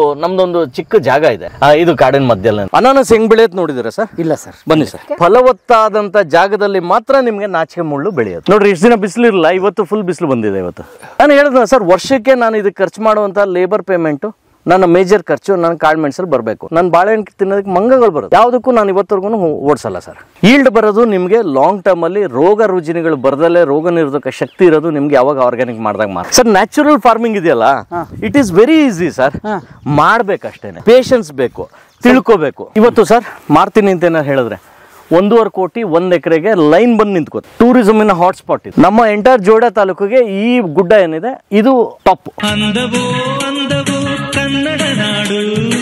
ನಮ್ದೊಂದು ಚಿಕ್ಕ ಜಾಗ ಇದೆ ಆ, ಇದು ಕಾಡಿನ ಮಧ್ಯದಲ್ಲಿ ಅನಾನಸ್ ಹೆಂಗ್ ಬೆಳೆಯುತ್ತೆ ನೋಡಿದಿರ ಸರ್ ಇಲ್ಲ ಸರ್ ಬನ್ನಿ ಸರ್ ಫಲವತ್ತಾದಂತ ಜಾಗದಲ್ಲಿ ಮಾತ್ರ ನಿಮ್ಗೆ ನಾಚಿಕೆ ಮುಳ್ಳು ಬೆಳೆಯೋದು ನೋಡ್ರಿ ಇಷ್ಟು ದಿನ ಬಿಸಿಲು ಇರಲ್ಲ ಇವತ್ತು ಫುಲ್ ಬಿಸಿಲು ಬಂದಿದೆ ಇವತ್ತು ನಾನು ಹೇಳಿದ ಸರ್ ವರ್ಷಕ್ಕೆ ನಾನು ಇದಕ್ಕೆ ಖರ್ಚು ಮಾಡುವಂತ ಲೇಬರ್ ಪೇಮೆಂಟ್ ನನ್ನ ಮೇಜರ್ ಖರ್ಚು ನನ್ನ ಕಾಳು ಮೆಣಸಲ್ಲಿ ಬರಬೇಕು ನನ್ನ ಬಾಳೆಹಣ್ಣು ತಿನ್ನೋದಕ್ಕೆ ಮಂಗಗಳು ಬರುತ್ತೆ ಯಾವುದಕ್ಕೂ ನಾನು ಇವತ್ತವರೆಗೂ ಓಡಿಸಲ್ಲ ಸರ್ ಈಲ್ಡ್ ಬರೋದು ನಿಮಗೆ ಲಾಂಗ್ ಟರ್ಮ್ ಅಲ್ಲಿ ರೋಗ ರುಜಿನಗಳು ಬರದಲ್ಲೇ ರೋಗ ನಿರೋಧಕ ಶಕ್ತಿ ಇರೋದು ನಿಮ್ಗೆ ಯಾವಾಗ ಆರ್ಗ್ಯಾನಿಕ್ ಮಾಡಿದಾಗ ಮಾತ್ರ ಸರ್ ನ್ಯಾಚುರಲ್ ಫಾರ್ಮಿಂಗ್ ಇದೆಯಲ್ಲ it is very easy sir ಮಾಡ್ಬೇಕಷ್ಟೇನೆ ಪೇಷನ್ಸ್ ಬೇಕು ತಿಳ್ಕೋಬೇಕು ಇವತ್ತು ಸರ್ ಮಾಡ್ತೀನಿ ಅಂತ ಏನಾರು ಹೇಳಿದ್ರೆ ಒಂದೂವರೆ ಕೋಟಿ ಒಂದ್ ಎಕರೆಗೆ ಲೈನ್ ಬಂದು ನಿಂತ್ಕೋತ ಟೂರಿಸಮಿನ ಹಾಟ್ಸ್ಪಾಟ್ ಇದು ನಮ್ಮ ಎಂಟೈರ್ ಜೋಡ ತಾಲೂಕಿಗೆ ಈ ಗುಡ್ಡ ಏನಿದೆ ಇದು ಟಾಪ್ ಅಂದವೋ ಅಂದವೋ ಕನ್ನಡ ನಾಡು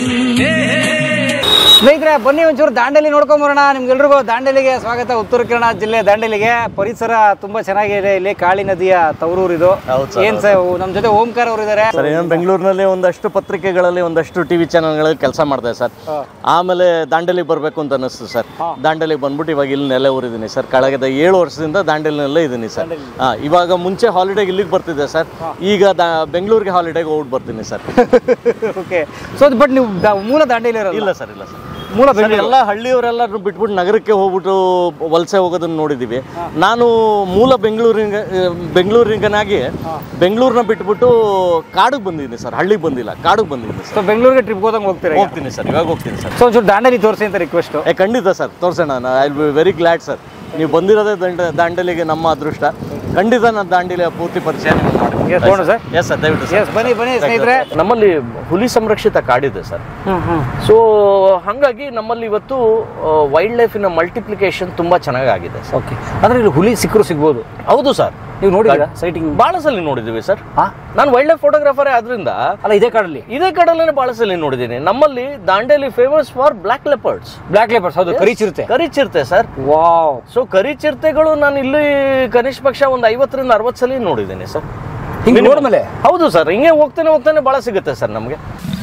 ಸ್ನೇಹಿತರೆ ಬನ್ನಿ ಒಂಚೂರು ದಾಂಡೇಲಿ ನೋಡ್ಕೊಂಬರೋಣ ನಿಮ್ಗೆಲ್ರಿಗೂ ದಾಂಡೇಲಿಗೆ ಸ್ವಾಗತ ಉತ್ತರ ಕನ್ನಡ ಜಿಲ್ಲೆ ದಾಂಡೇಲಿಗೆ ಪರಿಸರ ತುಂಬಾ ಚೆನ್ನಾಗಿದೆ ಇಲ್ಲಿ ಕಾಳಿ ನದಿಯ ತವರೂರು ಇದು ಹೌದ್ sir, ಏನ್ ಸರ್ ನಮ್ ಜೊತೆ ಓಂಕಾರ ಅವರು ಇದಾರೆ ಸರ್ ಏನು ಬೆಂಗಳೂರಿನಲ್ಲಿ ಒಂದಷ್ಟು ಪತ್ರಿಕೆಗಳಲ್ಲಿ ಒಂದಷ್ಟು ಟಿವಿ ಚಾನಲ್ಗಳಲ್ಲಿ ಕೆಲಸ ಮಾಡಿದೆ ಸರ್ ಆಮೇಲೆ ದಾಂಡೇಲಿಗೆ ಬರಬೇಕು ಅಂತ ಅನಿಸ್ತು ಸರ್ ದಾಂಡೇಲಿಗೆ ಬಂದ್ಬಿಟ್ಟು ಇವಾಗ ಇಲ್ಲಿ ನೆಲೆ ಊರಿದ್ದೀನಿ ಸರ್ ಕಳೆದ ಏಳು ವರ್ಷದಿಂದ ದಾಂಡೇಲಿನಲ್ಲೇ ಇದ್ದೀನಿ ಸರ್ ಹಾ ಇವಾಗ ಮುಂಚೆ ಹಾಲಿಡೇಗೆ ಇಲ್ಲಿಗೆ ಬರ್ತಿದ್ದೆ ಸರ್ ಈಗ ದಾ ಬೆಂಗಳೂರಿಗೆ ಹಾಲಿಡೇಗೆ ಹೋಗ್ಬಿಟ್ಟು ಬರ್ತೀನಿ ಸರ್ ಓಕೆ ಸೊ ಬಟ್ ನೀವು ದಾ- ಮೂಲ ದಾಂಡೇಲಿ ಇರಲ್ಲ ಇಲ್ಲ ಸರ್ ಇಲ್ಲ ಸರ್ ಮೂಲ ಸರ್ ಎಲ್ಲ ಹಳ್ಳಿಯವರೆಲ್ಲರೂ ಬಿಟ್ಬಿಟ್ಟು ನಗರಕ್ಕೆ ಹೋಗ್ಬಿಟ್ಟು ವಲಸೆ ಹೋಗೋದನ್ನ ನೋಡಿದ್ದೀವಿ ನಾನು ಮೂಲ ಬೆಂಗಳೂರಿನ ಬೆಂಗಳೂರಿಗನಾಗಿ ಬೆಂಗಳೂರನ್ನ ಬಿಟ್ಬಿಟ್ಟು ಕಾಡಿಗೆ ಬಂದಿದ್ದೀನಿ ಸರ್ ಹಳ್ಳಿಗೆ ಬಂದಿಲ್ಲ ಕಾಡಿಗೆ ಬಂದಿದ್ದೀನಿ ಸರ್ ಸೊ ಬೆಂಗಳೂರಿಗೆ ಟ್ರಿಪ್ ಹೋದಂಗೆ ಹೋಗ್ತೀರಾ ಹೋಗ್ತೀನಿ ಸರ್ ಇವಾಗ ಹೋಗ್ತೀನಿ ಸರ್ ಸೊ ಒಂಚೂರು ದಾಂಡೇಲಿ ತೋರಿಸಿ ಅಂತ ರಿಕ್ವೆಸ್ಟ್ ಏ ಖಂಡಿತ ಸರ್ ತೋರಿಸೋಣ I will be very glad sir ನೀವು ಬಂದಿರೋದೇ ದಂಡ ದಾಂಡೇಲಿಗೆ ನಮ್ಮ ಅದೃಷ್ಟ ಖಂಡಿತ ನಾನು ದಾಂಡೇಲಿಯ ಪೂರ್ತಿ ಪರಿಚಯ Yes, ಹೋಗೋಣ ಸರ್? ಎಸ್ ಸರ್ ದಯವಿಟ್ಟು ಎಸ್ ಬನ್ನಿ ಬನ್ನಿ ಸ್ನೇಹಿತರೆ ನಮ್ಮಲ್ಲಿ ಹುಲಿ ಸಂರಕ್ಷಿತ ಕಾಡಿದೆ ಸರ್ ಸೊ ಹಾಗಾಗಿ ನಮ್ಮಲ್ಲಿ ಇವತ್ತು ವೈಲ್ಡ್ ಲೈಫಿನ ಮಲ್ಟಿಪ್ಲಿಕೇಶನ್ ತುಂಬಾ ಚೆನ್ನಾಗಿ ಆಗಿದೆ ಸರ್ ಓಕೆ ಅಂದ್ರೆ ಇಲ್ಲಿ ಹುಲಿ ಸಿಕ್ಕರು ಸಿಗ್ಬೋದು ಹೌದು ಸರ್ ನೀವು ನೋಡಿದ್ದೀರಾ ಸೈಟಿಂಗ್ ಬಹಳ ಸಲ ನೋಡಿದ್ದೀವಿ ಸರ್ ಹಾ ನಾನು ವೈಲ್ಡ್ ಲೈಫ್ ಫೋಟೋಗ್ರಾಫರ್ ಆದ್ರಿಂದ ಅಲ್ಲ ಇದೇ ಕಾಡಲ್ಲಿ ಇದೇ ಕಡಲೇ ಬಹಳ ಸಲ ನೋಡಿದ್ದೀನಿ ನಮ್ಮಲ್ಲಿ Dandeli famous for black leopards black leopards ಹೌದು ಕರಿಚಿರುತ್ತೆ ಕರಿಚಿರ್ತೆ ಸರ್ ವಾವ್ ಸೊ ಕರಿಚಿರ್ತೆಗಳು ನಾನು ಇಲ್ಲಿ ಕನಿಷ್ಠ ಪಕ್ಷ ಒಂದು ಐವತ್ತರಿಂದ ಅರವತ್ತು ಸಲ ನೋಡಿದ್ದೀನಿ ಸರ್ ಹಿಂಗೆ ನೋಡ್ಮೇಲೆ ಹೌದು ಸರ್ ಹಿಂಗೆ ಹೋಗ್ತಾನೆ ಹೋಗ್ತಾನೆ ಭಾಳ ಸಿಗುತ್ತೆ ಸರ್ ನಮಗೆ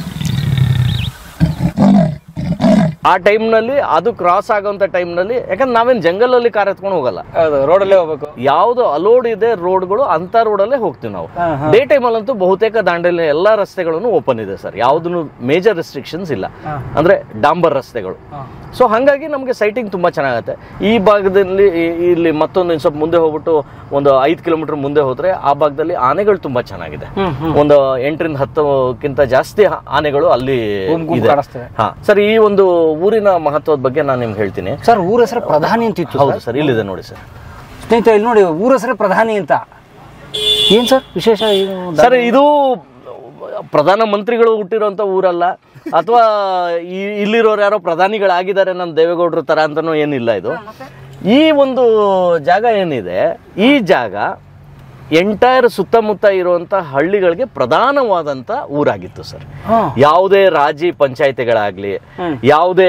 ಆ ಟೈಮ್ನಲ್ಲಿ ಅದು ಕ್ರಾಸ್ ಆಗೋಂಥ ಟೈಮ್ನಲ್ಲಿ ಯಾಕಂದ್ರೆ ನಾವೇನು ಜಂಗಲಲ್ಲಿ ಕಾರ್ ಎತ್ಕೊಂಡು ಹೋಗಲ್ಲ ಹೌದು ರೋಡಲ್ಲೇ ಹೋಗ್ಬೇಕು ಯಾವ್ದು ಅಲೋಡ್ ಇದೆ ರೋಡ್ಗಳು ಅಂತ ರೋಡಲ್ಲೇ ಹೋಗ್ತೀವಿ ನಾವು ಹಾ, ಡೇ ಟೈಮಲ್ಲಂತೂ ಬಹುತೇಕ ದಾಂಡೇಲಿ ಎಲ್ಲಾ ರಸ್ತೆಗಳನ್ನು ಓಪನ್ ಇದೆ ಸರ್ ಯಾವ್ದು ಮೇಜರ್ ರೆಸ್ಟ್ರಿಕ್ಷನ್ಸ್ ಇಲ್ಲ ಅಂದ್ರೆ ಡಾಂಬರ್ ರಸ್ತೆಗಳು ಸೊ ಹಾಗಾಗಿ ನಮಗೆ ಸೈಟಿಂಗ್ ತುಂಬಾ ಚೆನ್ನಾಗತ್ತೆ ಈ ಭಾಗದಲ್ಲಿ ಈ- ಇಲ್ಲಿ ಮತ್ತೊಂದು ಇನ್ನು ಸ್ವಲ್ಪ ಮುಂದೆ ಹೋಗ್ಬಿಟ್ಟು ಒಂದು ಐದು ಕಿಲೋಮೀಟರ್ ಮುಂದೆ ಹೋದ್ರೆ ಆ ಭಾಗದಲ್ಲಿ ಆನೆಗಳು ತುಂಬಾ ಚೆನ್ನಾಗಿದೆ ಒಂದು ಎಂಟರಿಂದ ಹತ್ತಕ್ಕಿಂತ ಜಾಸ್ತಿ ಆನೆಗಳು ಅಲ್ಲಿ ಗುಂಪು ಗುಂಪು ಇದೆ ಕಾಣಿಸ್ತವೆ. ಹಾ ಸರ್ ಈ ಒಂದು ಊರಿನ ಮಹತ್ವದ ಬಗ್ಗೆ ನಾನು ನಿಮ್ಗೆ ಹೇಳ್ತೀನಿ ಸರ್ ಊರ ಹೆಸರು ಪ್ರಧಾನಿ ಅಂತ ಇತ್ತು ಹೌದು ಸರ್ ಇಲ್ಲಿದೆ ನೋಡಿ ಸರ್ ಸ್ನೇಹಿತರೆ ಇಲ್ಲಿ ನೋಡಿ ಊರ ಹೆಸರು ಪ್ರಧಾನಿ ಅಂತ ಏನ್ ಸರ್ ವಿಶೇಷ ಏನು ಸರ್ ಇದು ಪ್ರಧಾನ ಮಂತ್ರಿಗಳು ಹುಟ್ಟಿರೋಂಥ ಊರಲ್ಲ ಅಥವಾ ಇಲ್ಲಿರೋರು ಯಾರೋ ಪ್ರಧಾನಿಗಳಾಗಿದ್ದಾರೆ ನಮ್ಮ ದೇವೇಗೌಡರ ತರ ಅಂತನೂ ಏನಿಲ್ಲ ಇದು ಈ ಒಂದು ಜಾಗ ಏನಿದೆ ಈ ಜಾಗ ಎಂಟೈರ್ ಸುತ್ತಮುತ್ತ ಇರುವಂತ ಹಳ್ಳಿಗಳಿಗೆ ಪ್ರಧಾನವಾದಂತ ಊರಾಗಿತ್ತು ಸರ್ ಹಾ. ಯಾವುದೇ ರಾಜಿ ಪಂಚಾಯತಿಗಳಾಗ್ಲಿ ಯಾವುದೇ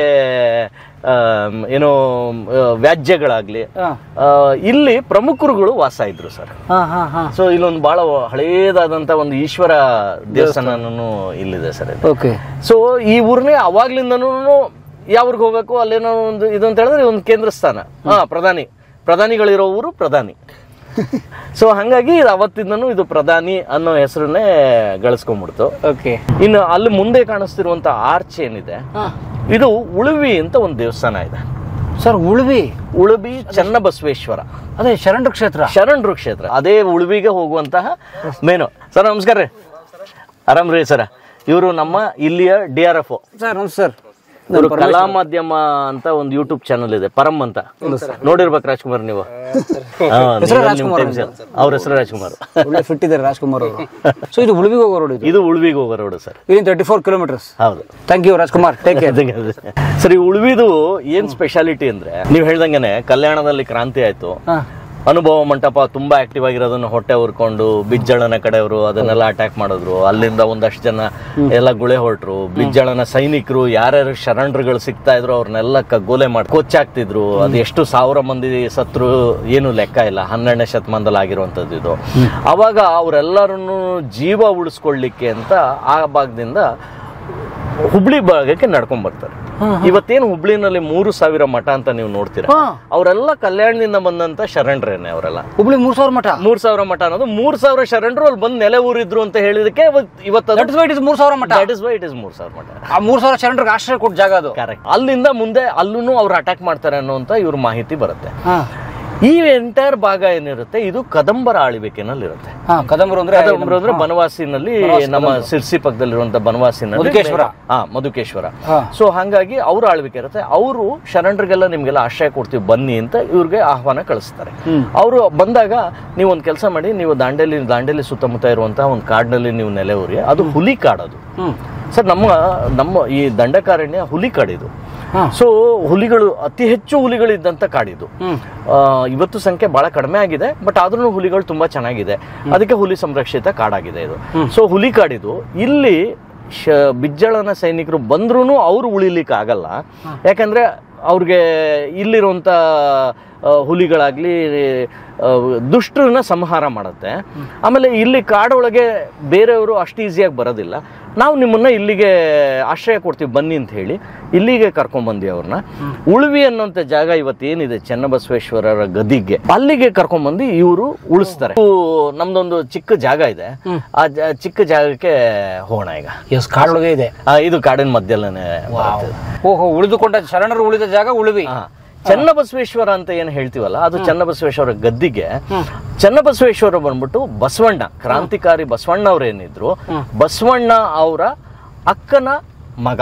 ಆಮ್, ಏನೋ ಆ, ವ್ಯಾಜ್ಯಗಳಾಗ್ಲಿ ಹಾ. ಆ, ಇಲ್ಲಿ ಪ್ರಮುಖರುಗಳು ವಾಸ ಇದ್ರು ಸರ್ ಹಾ ಹಾ ಹಾ ಸೊ ಇಲ್ಲೊಂದು ಬಹಳ ಹಳೇದಾದಂತ ಒಂದು ಈಶ್ವರ ದೇವಸ್ಥಾನನೂ ಇಲ್ಲಿದೆ ಸರ್ ಇದು ಓಕೆ ಸೊ ಈ ಊರ್ನೇ ಅವಾಗ್ಲಿಂದನೂ ಯಾವ್ರಿಗೆ ಹೋಗ್ಬೇಕು ಅಲ್ಲೇನೋ ಒಂದು ಇದು ಅಂತ ಹೇಳಿದ್ರೆ ಒಂದು ಕೇಂದ್ರ ಸ್ಥಾನ ಹಾ ಪ್ರಧಾನಿ ಪ್ರಧಾನಿಗಳಿರೋ ಊರು ಪ್ರಧಾನಿ ಸೊ ಹಂಗಾಗಿ ಇದು ಅವತ್ತಿಂದನೂ ಇದು ಪ್ರಧಾನಿ ಅನ್ನೋ ಹೆಸರನ್ನೇ ಗಳಿಸ್ಕೊಂಡ್ಬಿಡ್ತು ಓಕೆ ಇನ್ನು ಅಲ್ಲಿ ಮುಂದೆ ಕಾಣಿಸ್ತಿರುವಂತ ಆರ್ಚ್ ಏನಿದೆ ಇದು ಉಳುವಿ ಅಂತ ಒಂದು ದೇವಸ್ಥಾನ ಇದೆ ಸರ್ ಉಳ್ವಿ ಉಳುವಿ ಚನ್ನಬಸವೇಶ್ವರ ಅದೇ ಶರಣರ ಕ್ಷೇತ್ರ ಶರಣರು ಕ್ಷೇತ್ರ ಅದೇ ಉಳುವಿಗೆ ಹೋಗುವಂತಹ ಮೇನು ಸರ್ ನಮಸ್ಕಾರ ರೀ ಆರಾಮ್ ರೀ ಸರ ಇವರು ನಮ್ಮ ಇಲ್ಲಿಯ ಡಿ ಆರ್ ಎಫ್ ಸರ್ ನಮಸ್ತೆ ಸರ್ ಇವರು ಕಲಾ ಮಾಧ್ಯಮ ಅಂತ ಒಂದು ಯೂಟ್ಯೂಬ್ ಚಾನಲ್ ಇದೆ ಪರಮ್ ಅಂತ ನೋಡಿರ್ಬೇಕು ರಾಜ್ಕುಮಾರ್ ನೀವು ಹಾ, ನೀವು ನಿಮ್ time ಸರ್. ಅವ್ರ ಹೆಸರು ರಾಜ್ಕುಮಾರ್ ಒಳ್ಳೆ ಫಿಟ್ ಇದ್ದಾರೆ ರಾಜ್ಕುಮಾರ್ ಅವರು ಸೊ ಇದು ಉಳ್ವಿಗೆ ಹೋಗೋ ರೋಡ್ ಇದು ಇದು ಉಳುವಿಗೆ ಹೋಗೋ ರೋಡ್ ಸರ್ ಇಲ್ಲಿಂದ ತರ್ಟಿ ಫೋರ್ ಕಿಲೋಮೀಟರ್ಸ್ ಹೌದು thank you Rajkumar take care ಸರಿ ಉಳುವಿದು ಏನ್ ಸ್ಪೆಷಾಲಿಟಿ ಅಂದ್ರೆ ನೀವು ಹೇಳ್ದಂಗೆನೆ ಕಲ್ಯಾಣದಲ್ಲಿ ಕ್ರಾಂತಿ ಆಯ್ತು ಅನುಭವ ಮಂಟಪ ತುಂಬಾ ಆಕ್ಟಿವ್ ಆಗಿರೋದನ್ನ ಹೊಟ್ಟೆ ಉರ್ಕೊಂಡು ಬಿಜ್ಜಳನ ಕಡೆಯವರು ಅದನ್ನೆಲ್ಲ ಅಟ್ಯಾಕ್ ಮಾಡಿದ್ರು ಅಲ್ಲಿಂದ ಒಂದಷ್ಟು ಜನ ಎಲ್ಲ ಗುಳೆ ಹೊರಟ್ರು ಬಿಜ್ಜಳನ ಸೈನಿಕರು ಯಾರ್ಯಾರು ಶರಣರುಗಳು ಸಿಗ್ತಾ ಇದ್ರು ಅವ್ರನ್ನೆಲ್ಲ ಕಗ್ಗೋಲೆ ಮಾಡಿ ಕೊಚ್ಚಾಕ್ತಿದ್ರು ಅದು ಎಷ್ಟು ಸಾವಿರ ಮಂದಿ ಸತ್ರು ಏನು ಲೆಕ್ಕ ಇಲ್ಲ ಹನ್ನೆರಡನೇ ಶತಮಾನದಲ್ಲಿ ಆಗಿರುವಂತದ್ದು ಇದು ಅವಾಗ ಅವರೆಲ್ಲರನ್ನು ಜೀವ ಉಳಿಸ್ಕೊಳ್ಳಿಕ್ಕೆ ಅಂತ ಆ ಭಾಗದಿಂದ ಹುಬ್ಳಿ ಭಾಗಕ್ಕೆ ನಡ್ಕೊಂಡ್ ಬರ್ತಾರೆ ಇವತ್ತೇನು ಹುಬ್ಳಿನಲ್ಲಿ ಮೂರು ಸಾವಿರ ಮಠ ಅಂತ ನೀವು ನೋಡ್ತೀರಾ ಹಾ. ಅವರೆಲ್ಲ ಕಲ್ಯಾಣದಿಂದ ಬಂದಂತ ಶರಣರೇನೆ ಅವರೆಲ್ಲ ಹುಬ್ಳಿ ಮೂರ್ ಸಾವಿರ ಮಠ ಮೂರ್ ಸಾವಿರ ಮಠ ಅನ್ನೋದು ಮೂರ್ ಸಾವಿರ ಶರಣರು ಅಲ್ಲಿ ಬಂದು ನೆಲೆ ಊರಿದ್ರು ಅಂತ ಹೇಳಿದಕ್ಕೆ ಇವತ್ತು that is why it is ಮೂರ್ ಸಾವಿರ ಮಠ that is why it is ಮೂರ್ ಸಾವಿರ ಮಠ ಆ ಮೂರ್ ಸಾವಿರ ಶರಣರಿಗೆ ಆಶ್ರಯ ಕೊಟ್ಟ ಜಾಗ ಅದು ಕರೆಕ್ಟ್ ಅಲ್ಲಿಂದ ಮುಂದೆ ಅಲ್ಲೂ ಅವ್ರು ಅಟ್ಯಾಕ್ ಮಾಡ್ತಾರೆ ಅನ್ನೋಂತ ಇವ್ರ ಮಾಹಿತಿ ಬರುತ್ತೆ ಹಾ ಈ ಎಂಟೈರ್ ಭಾಗ ಏನಿರುತ್ತೆ ಇದು ಕದಂಬರ ಆಳ್ವಿಕೆನಲ್ಲಿರುತ್ತೆ ಹಾ ಕದಂಬರು ಅಂದ್ರೆ ಕದಂಬರು ಅಂದ್ರೆ ಬನವಾಸಿನಲ್ಲಿ ನಮ್ಮ ಸಿರ್ಸಿ ಪಕ್ಕದಲ್ಲಿರುವಂತ ಬನವಾಸಿನಲ್ಲಿ ಮಧುಕೇಶ್ವರ. ಹಾ ಮಧುಕೇಶ್ವರ ಹಾ. ಸೊ ಹಾಗಾಗಿ ಅವ್ರ ಆಳ್ವಿಕೆ ಇರುತ್ತೆ ಅವರು ಶರಣರಿಗೆಲ್ಲ ನಿಮ್ಗೆಲ್ಲ ಆಶ್ರಯ ಕೊಡ್ತೀವಿ ಬನ್ನಿ ಅಂತ ಇವ್ರಿಗೆ ಆಹ್ವಾನ ಕಳಿಸ್ತಾರೆ ಅವರು ಬಂದಾಗ ನೀವು ಒಂದು ಕೆಲಸ ಮಾಡಿ ನೀವು ದಾಂಡೇಲಿ ದಾಂಡೇಲಿ ಸುತ್ತಮುತ್ತ ಇರುವಂತಹ ಒಂದು ಕಾಡಿನಲ್ಲಿ ನೀವು ನೆಲೆ ಊರಿ ಅದು ಹುಲಿ ಕಾಡದು ಹ್ಮ್ ಸರ್ ನಮ್ಮ ನಮ್ಮ ಈ ದಂಡಕಾರಣ್ಯ ಹುಲಿ ಕಾಡಿದು ಹಾ. ಸೊ ಹುಲಿಗಳು ಅತಿ ಹೆಚ್ಚು ಹುಲಿಗಳಿದ್ದಂತ ಕಾಡಿದು ಹ್ಮ್ ಆ, ಇವತ್ತು ಸಂಖ್ಯೆ ಬಹಳ ಕಡಿಮೆ ಆಗಿದೆ ಬಟ್ ಆದ್ರೂ ಹುಲಿಗಳು ತುಂಬಾ ಚೆನ್ನಾಗಿದೆ ಅದಕ್ಕೆ ಹುಲಿ ಸಂರಕ್ಷಿತ ಕಾಡಾಗಿದೆ ಇದು ಸೊ ಹುಲಿ ಕಾಡಿದು ಇಲ್ಲಿ ಶ ಬಿಜ್ಜಳನ ಸೈನಿಕರು ಬಂದ್ರೂ ಅವ್ರು ಉಳಿಲಿಕ್ಕೆ ಆಗಲ್ಲ ಯಾಕಂದ್ರೆ ಅವ್ರಿಗೆ ಇಲ್ಲಿರುವಂತ ಆ, ಹುಲಿಗಳಾಗ್ಲಿ ಆ, ದುಷ್ಟರನ್ನ ಸಂಹಾರ ಮಾಡುತ್ತೆ ಆಮೇಲೆ ಇಲ್ಲಿ ಕಾಡೊಳಗೆ ಬೇರೆಯವರು ಅಷ್ಟು ಈಸಿಯಾಗಿ ಬರೋದಿಲ್ಲ ನಾವು ನಿಮ್ಮನ್ನ ಇಲ್ಲಿಗೆ ಆಶ್ರಯ ಕೊಡ್ತೀವಿ ಬನ್ನಿ ಅಂತ ಹೇಳಿ ಇಲ್ಲಿಗೆ ಕರ್ಕೊಂಡ್ಬಂದ್ವಿ ಅವ್ರನ್ನ ಉಳುವಿ ಅನ್ನೋಂಥ ಜಾಗ ಇವತ್ತೇನಿದೆ ಚೆನ್ನಬಸವೇಶ್ವರರ ಗದಿಗೆ ಅಲ್ಲಿಗೆ ಕರ್ಕೊಂಡ್ಬಂದು ಇವರು ಉಳಿಸ್ತಾರೆ ಇದು ನಮ್ದೊಂದು ಚಿಕ್ಕ ಜಾಗ ಇದೆ ಆ ಜ- ಚಿಕ್ಕ ಜಾಗಕ್ಕೆ ಹೋಗೋಣ ಈಗ ಎಸ್ ಕಾಡೊಳಗೆ ಇದೆ ಆ, ಇದು ಕಾಡಿನ ಮಧ್ಯದಲ್ಲೇ ಬರುತ್ತೆ. ಓಹೋ ಉಳಿದುಕೊಂಡ ಶರಣರು ಉಳಿದ ಜಾಗ ಉಳಿವಿ ಹಾ. ಚನ್ನಬಸವೇಶ್ವರ ಅಂತ ಏನು ಹೇಳ್ತೀವಲ್ಲ ಅದು ಚನ್ನಬಸವೇಶ್ವರ ಗದ್ದಿಗೆ ಚನ್ನಬಸವೇಶ್ವರ ಬಂದ್ಬಿಟ್ಟು ಬಸವಣ್ಣ ಕ್ರಾಂತಿಕಾರಿ ಬಸವಣ್ಣ ಅವ್ರು ಏನಿದ್ರು ಬಸವಣ್ಣ ಅವರ ಅಕ್ಕನ ಮಗ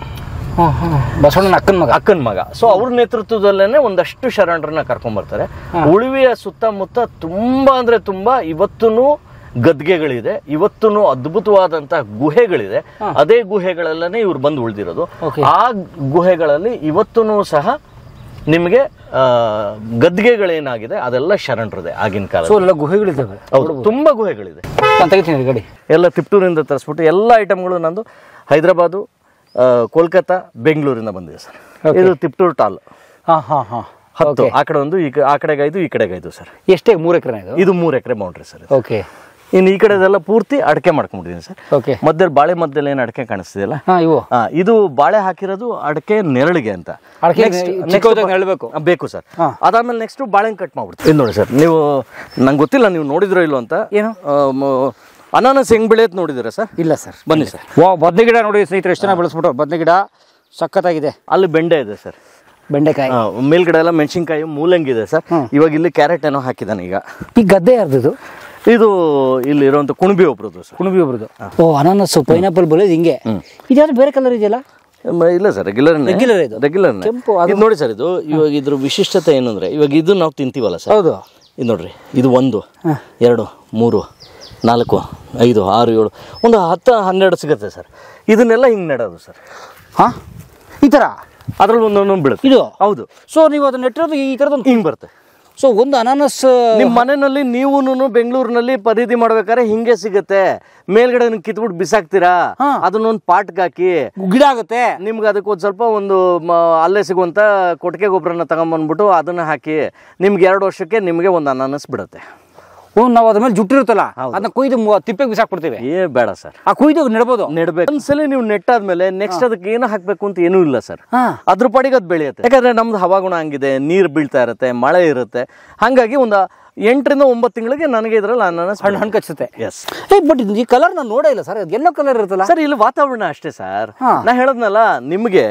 ಬಸವಣ್ಣನ ಅಕ್ಕನ ಮಗ ಅಕ್ಕನ ಮಗ ಸೊ ಅವ್ರ ನೇತೃತ್ವದಲ್ಲೇನೆ ಒಂದಷ್ಟು ಶರಣರನ್ನ ಕರ್ಕೊಂಡ್ ಬರ್ತಾರೆ ಉಳುವಿಯ ಸುತ್ತಮುತ್ತ ತುಂಬಾ ಅಂದ್ರೆ ತುಂಬಾ ಇವತ್ತೂ ಗದ್ಗೆಗಳಿದೆ ಇವತ್ತೂ ಅದ್ಭುತವಾದಂತಹ ಗುಹೆಗಳಿದೆ ಅದೇ ಗುಹೆಗಳಲ್ಲೇ ಇವ್ರು ಬಂದು ಉಳಿದಿರೋದು Okay. ಆ ಗುಹೆಗಳಲ್ಲಿ ಇವತ್ತೂ ಸಹ ನಿಮಗೆ ಆ, ಗದ್ಗೆಗಳೇನಾಗಿದೆ ಅದೆಲ್ಲ ಶರಣರದೆ ಆಗಿನ ಕಾಲ ಸೊ ಎಲ್ಲ ಗುಹೆಗಳಿದ್ದಾವೆ ಹೌದು ತುಂಬಾ ಗುಹೆಗಳಿದೆ ನಾನು ತೆಗಿತೀನಿ ಗಾಡಿ ಎಲ್ಲ ತಿಪ್ಟೂರಿಂದ ತರಿಸ್ಬಿಟ್ಟು ಎಲ್ಲ ಐಟಮ್ಗಳು ನಂದು ಹೈದರಾಬಾದು ಆ, ಕೋಲ್ಕತ್ತಾ ಬೆಂಗಳೂರಿಂದ ಬಂದಿದೆ ಸರ್ ಇದು ತಿಪ್ಟೂರು ಟಾಲ್ ಹಾ ಹಾ ಹಾ ಹತ್ತು ಆ ಕಡೆ ಒಂದು ಈ ಕ- ಆ ಕಡೆಗೆ ಐದು ಈ ಕಡೆಗೆ ಐದು ಸರ್ ಎಷ್ಟೇ ಮೂರು ಎಕರೆ ಇದು ಇದು ಮೂರು ಎಕರೆ ಬೌಂಡ್ರಿ ಸರ್ ಓಕೆ ಇನ್ನು ಈ ಕಡೆದೆಲ್ಲ ಪೂರ್ತಿ ಅಡಕೆ ಮಾಡ್ಕೊಂಡ್ಬಿಟ್ಟಿದ್ದೀನಿ ಸರ್ ಓಕೆ ಮಧ್ಯದಲ್ಲಿ ಬಾಳೆ ಮಧ್ಯದಲ್ಲಿ ಏನು ಅಡಕೆ ಕಾಣಿಸ್ತಿದೆಯಲ್ಲ ಹಾ ಇವು ಆ, ಇದು ಬಾಳೆ ಹಾಕಿರೋದು ಅಡಕೆ ನೆರಳಿಗೆ ಅಂತ ಅಡಕೆ Next- next ಚಿಕ್ಕದಾಗಿ ಬ- ನೆರಳ್ಬೇಕು. ಆ, ಬೇಕು ಸರ್ ಹಾ. ಅದಾದ್ಮೇಲೆ ನೆಕ್ಸ್ಟ್ ಬಾಳೆಹಣ್ಣು ಕಟ್ ಮಾಡ್ಬಿಡ್ತೀವಿ ಇದು ನೋಡಿ ಸರ್ ನೀವು ನಂಗೆ ಗೊತ್ತಿಲ್ಲ ನೀವು ನೋಡಿದ್ರೋ ಇಲ್ಲೋ ಅಂತ ಏನು? ಆ, ಮ- ಅನಾನಸ್ ಹೆಂಗ್ ಬೆಳೆಯೋದು ನೋಡಿದ್ದೀರಾ ಸರ್ ಇಲ್ಲ ಸರ್ ಬನ್ನಿ ಸರ್ ವಾ ಬದ್ನೆ ಗಿಡ ನೋಡಿ ಸ್ನೇಹಿತರೆ ಎಷ್ಟು ಜನ ಬೆಳೆಸ್ಬಿಟ್ಟು ಬದ್ನೆ ಗಿಡ ಸಖತ್ತಾಗಿದೆ ಅಲ್ಲಿ ಬೆಂಡೆ ಇದೆ ಸರ್ ಬೆಂಡೆಕಾಯಿ ಆ, ಮೇಲ್ಗಡೆ ಎಲ್ಲ ಮೆಣಸಿನ್ಕಾಯಿ ಮೂಲಂಗಿ ಇದೆ ಸರ್ ಇವಾಗ ಇಲ್ಲಿ ಕ್ಯಾರೆಟ್ ಏನೋ ಹಾಕಿದಾನೆ ಈಗ ಈ ಗದ್ದೆ ಯಾರ್ದು ಇದು ಇಲ್ಲಿ ಇರುವಂತ ಕುಣಬಿ ಒಬ್ರದ್ದು ಸರ್ ಕುಣಬಿ ಒಬ್ರದ್ದು ಓ ಅನಾನಸ್ ಪೈನಾಪಲ್ ಬೆಳೆಯೋದು ಹಿಂಗೆ ಇದ್ಯಾವ್ದು ಬೇರೆ ಕಲರ್ ಇದೆಯಲ್ಲ ಮ- ಇಲ್ಲ ಸರ್ ರೆಗ್ಯುಲರ್ Regular ಇದು? ರೆಗ್ಯುಲರ್ ಕೆಂಪು, ಇದು ನೋಡಿ ಸರ್ ಇದು ಇವಾಗ ಇದ್ರ ವಿಶಿಷ್ಟತೆ ಏನು ಅಂದ್ರೆ ಇವಾಗ ಇದು ನಾವು ತಿಂತೀವಲ್ಲ ಸರ್ ಹೌದು ಇದು ನೋಡ್ರಿ ಇದು ಒಂದು ಎರಡು ಮೂರು ನಾಲ್ಕು ಐದು ಆರು ಏಳು ಒಂದು ಹತ್ತು ಹನ್ನೆರಡು ಸಿಗುತ್ತೆ ಸರ್ ಇದನ್ನೆಲ್ಲ ಹಿಂಗೆ ನೆಡೋದು ಸರ್ ಹಾ ಈ ಥರ ಅದ್ರಲ್ಲಿ ಒಂದೊಂದೊಂದು ಬೀಳುತ್ತೆ ಇದು ಹೌದು ಸೊ ನೀವು ಅದನ್ನ ನೆಟ್ಟಿರೋದು ಈ ಥರದೊಂದು ಹಿಂಗೆ ಬರುತ್ತೆ ಸೊ ಒಂದು ಅನಾನಸ್ ನಿಮ್ಮ ಮನೆಯಲ್ಲಿ ನೀವು ಬೆಂಗಳೂರಿನಲ್ಲಿ ಖರೀದಿ ಮಾಡ್ಬೇಕಾದ್ರೆ ಹಿಂಗೆ ಸಿಗುತ್ತೆ ಮೇಲ್ಗಡೆ ನೀವು ಕಿತ್ಬಿಟ್ಟು ಬಿಸಾಕ್ತೀರಾ ಹಾ. ಅದನ್ನೊಂದು ಪಾಟ್ಗೆ ಹಾಕಿ ಗಿಡ ಆಗುತ್ತೆ ನಿಮ್ಗೆ ಅದಕ್ಕೆ ಒಂದು ಸ್ವಲ್ಪ ಒಂದು ಮ- ಅಲ್ಲೇ ಸಿಗುವಂಥ ಕೊಟ್ಟಿಗೆ ಗೊಬ್ಬರನ ತಗೊಂಬಂದ್ಬಿಟ್ಟು ಅದನ್ನ ಹಾಕಿ ನಿಮ್ಗೆ ಎರಡು ವರ್ಷಕ್ಕೆ ನಿಮಗೆ ಒಂದು ಅನಾನಸ್ ಬಿಡುತ್ತೆ ಹ್ಞೂ ನಾವು ಅದ್ರ ಮೇಲೆ ಜುಟ್ಟಿರುತ್ತಲ್ಲ ಅದನ್ನ ಕೊಯ್ದು ಮು- ತಿಪ್ಪೆಗೆ ಬಿಸಾಕ್ಬಿಡ್ತೀವಿ ಏ ಬೇಡ ಸರ್ ಆ ಕೊಯ್ದು ನೆಡ್ಬೋದು ನೆಡ್ಬೇಕು ಒಂದ್ಸಲಿ ನೀವು ನೆಟ್ಟಾದ್ಮೇಲೆ ನೆಕ್ಸ್ಟ್ ಅದಕ್ಕೆ ಏನು ಹಾಕ್ಬೇಕು ಅಂತ ಏನೂ ಇಲ್ಲ ಸರ್ ಹಾ ಅದ್ರ ಪಾಡಿಗೆ ಅದು ಬೆಳೆಯುತ್ತೆ ಯಾಕಂದ್ರೆ ನಮ್ದು ಹವಾಗುಣ ಹಂಗಿದೆ ನೀರು ಬೀಳ್ತಾ ಇರುತ್ತೆ ಮಳೆ ಇರುತ್ತೆ ಹಾಗಾಗಿ ಒಂದು ಎಂಟರಿಂದ ಒಂಬತ್ತು ತಿಂಗಳಿಗೆ ನನಗೆ ಇದ್ರಲ್ಲಿ ಅನಾನಸ್ ಹಣ್ಣು ಹಣ್ಣು ಕಚ್ಚುತ್ತೆ ಎಸ್ ಏ ಬಟ್ ಈ ಕಲರ್ ನಾನು ನೋಡೇ ಇಲ್ಲ ಸರ್ ಎಲ್ಲೋ ಕಲರ್ ಇರುತ್ತಲ್ಲ ಸರ್ ಇಲ್ಲಿ ವಾತಾವರಣ ಅಷ್ಟೇ ಸರ್ ಹಾ. ನಾ ಹೇಳದ್ನಲ್ಲ ನಿಮಗೆ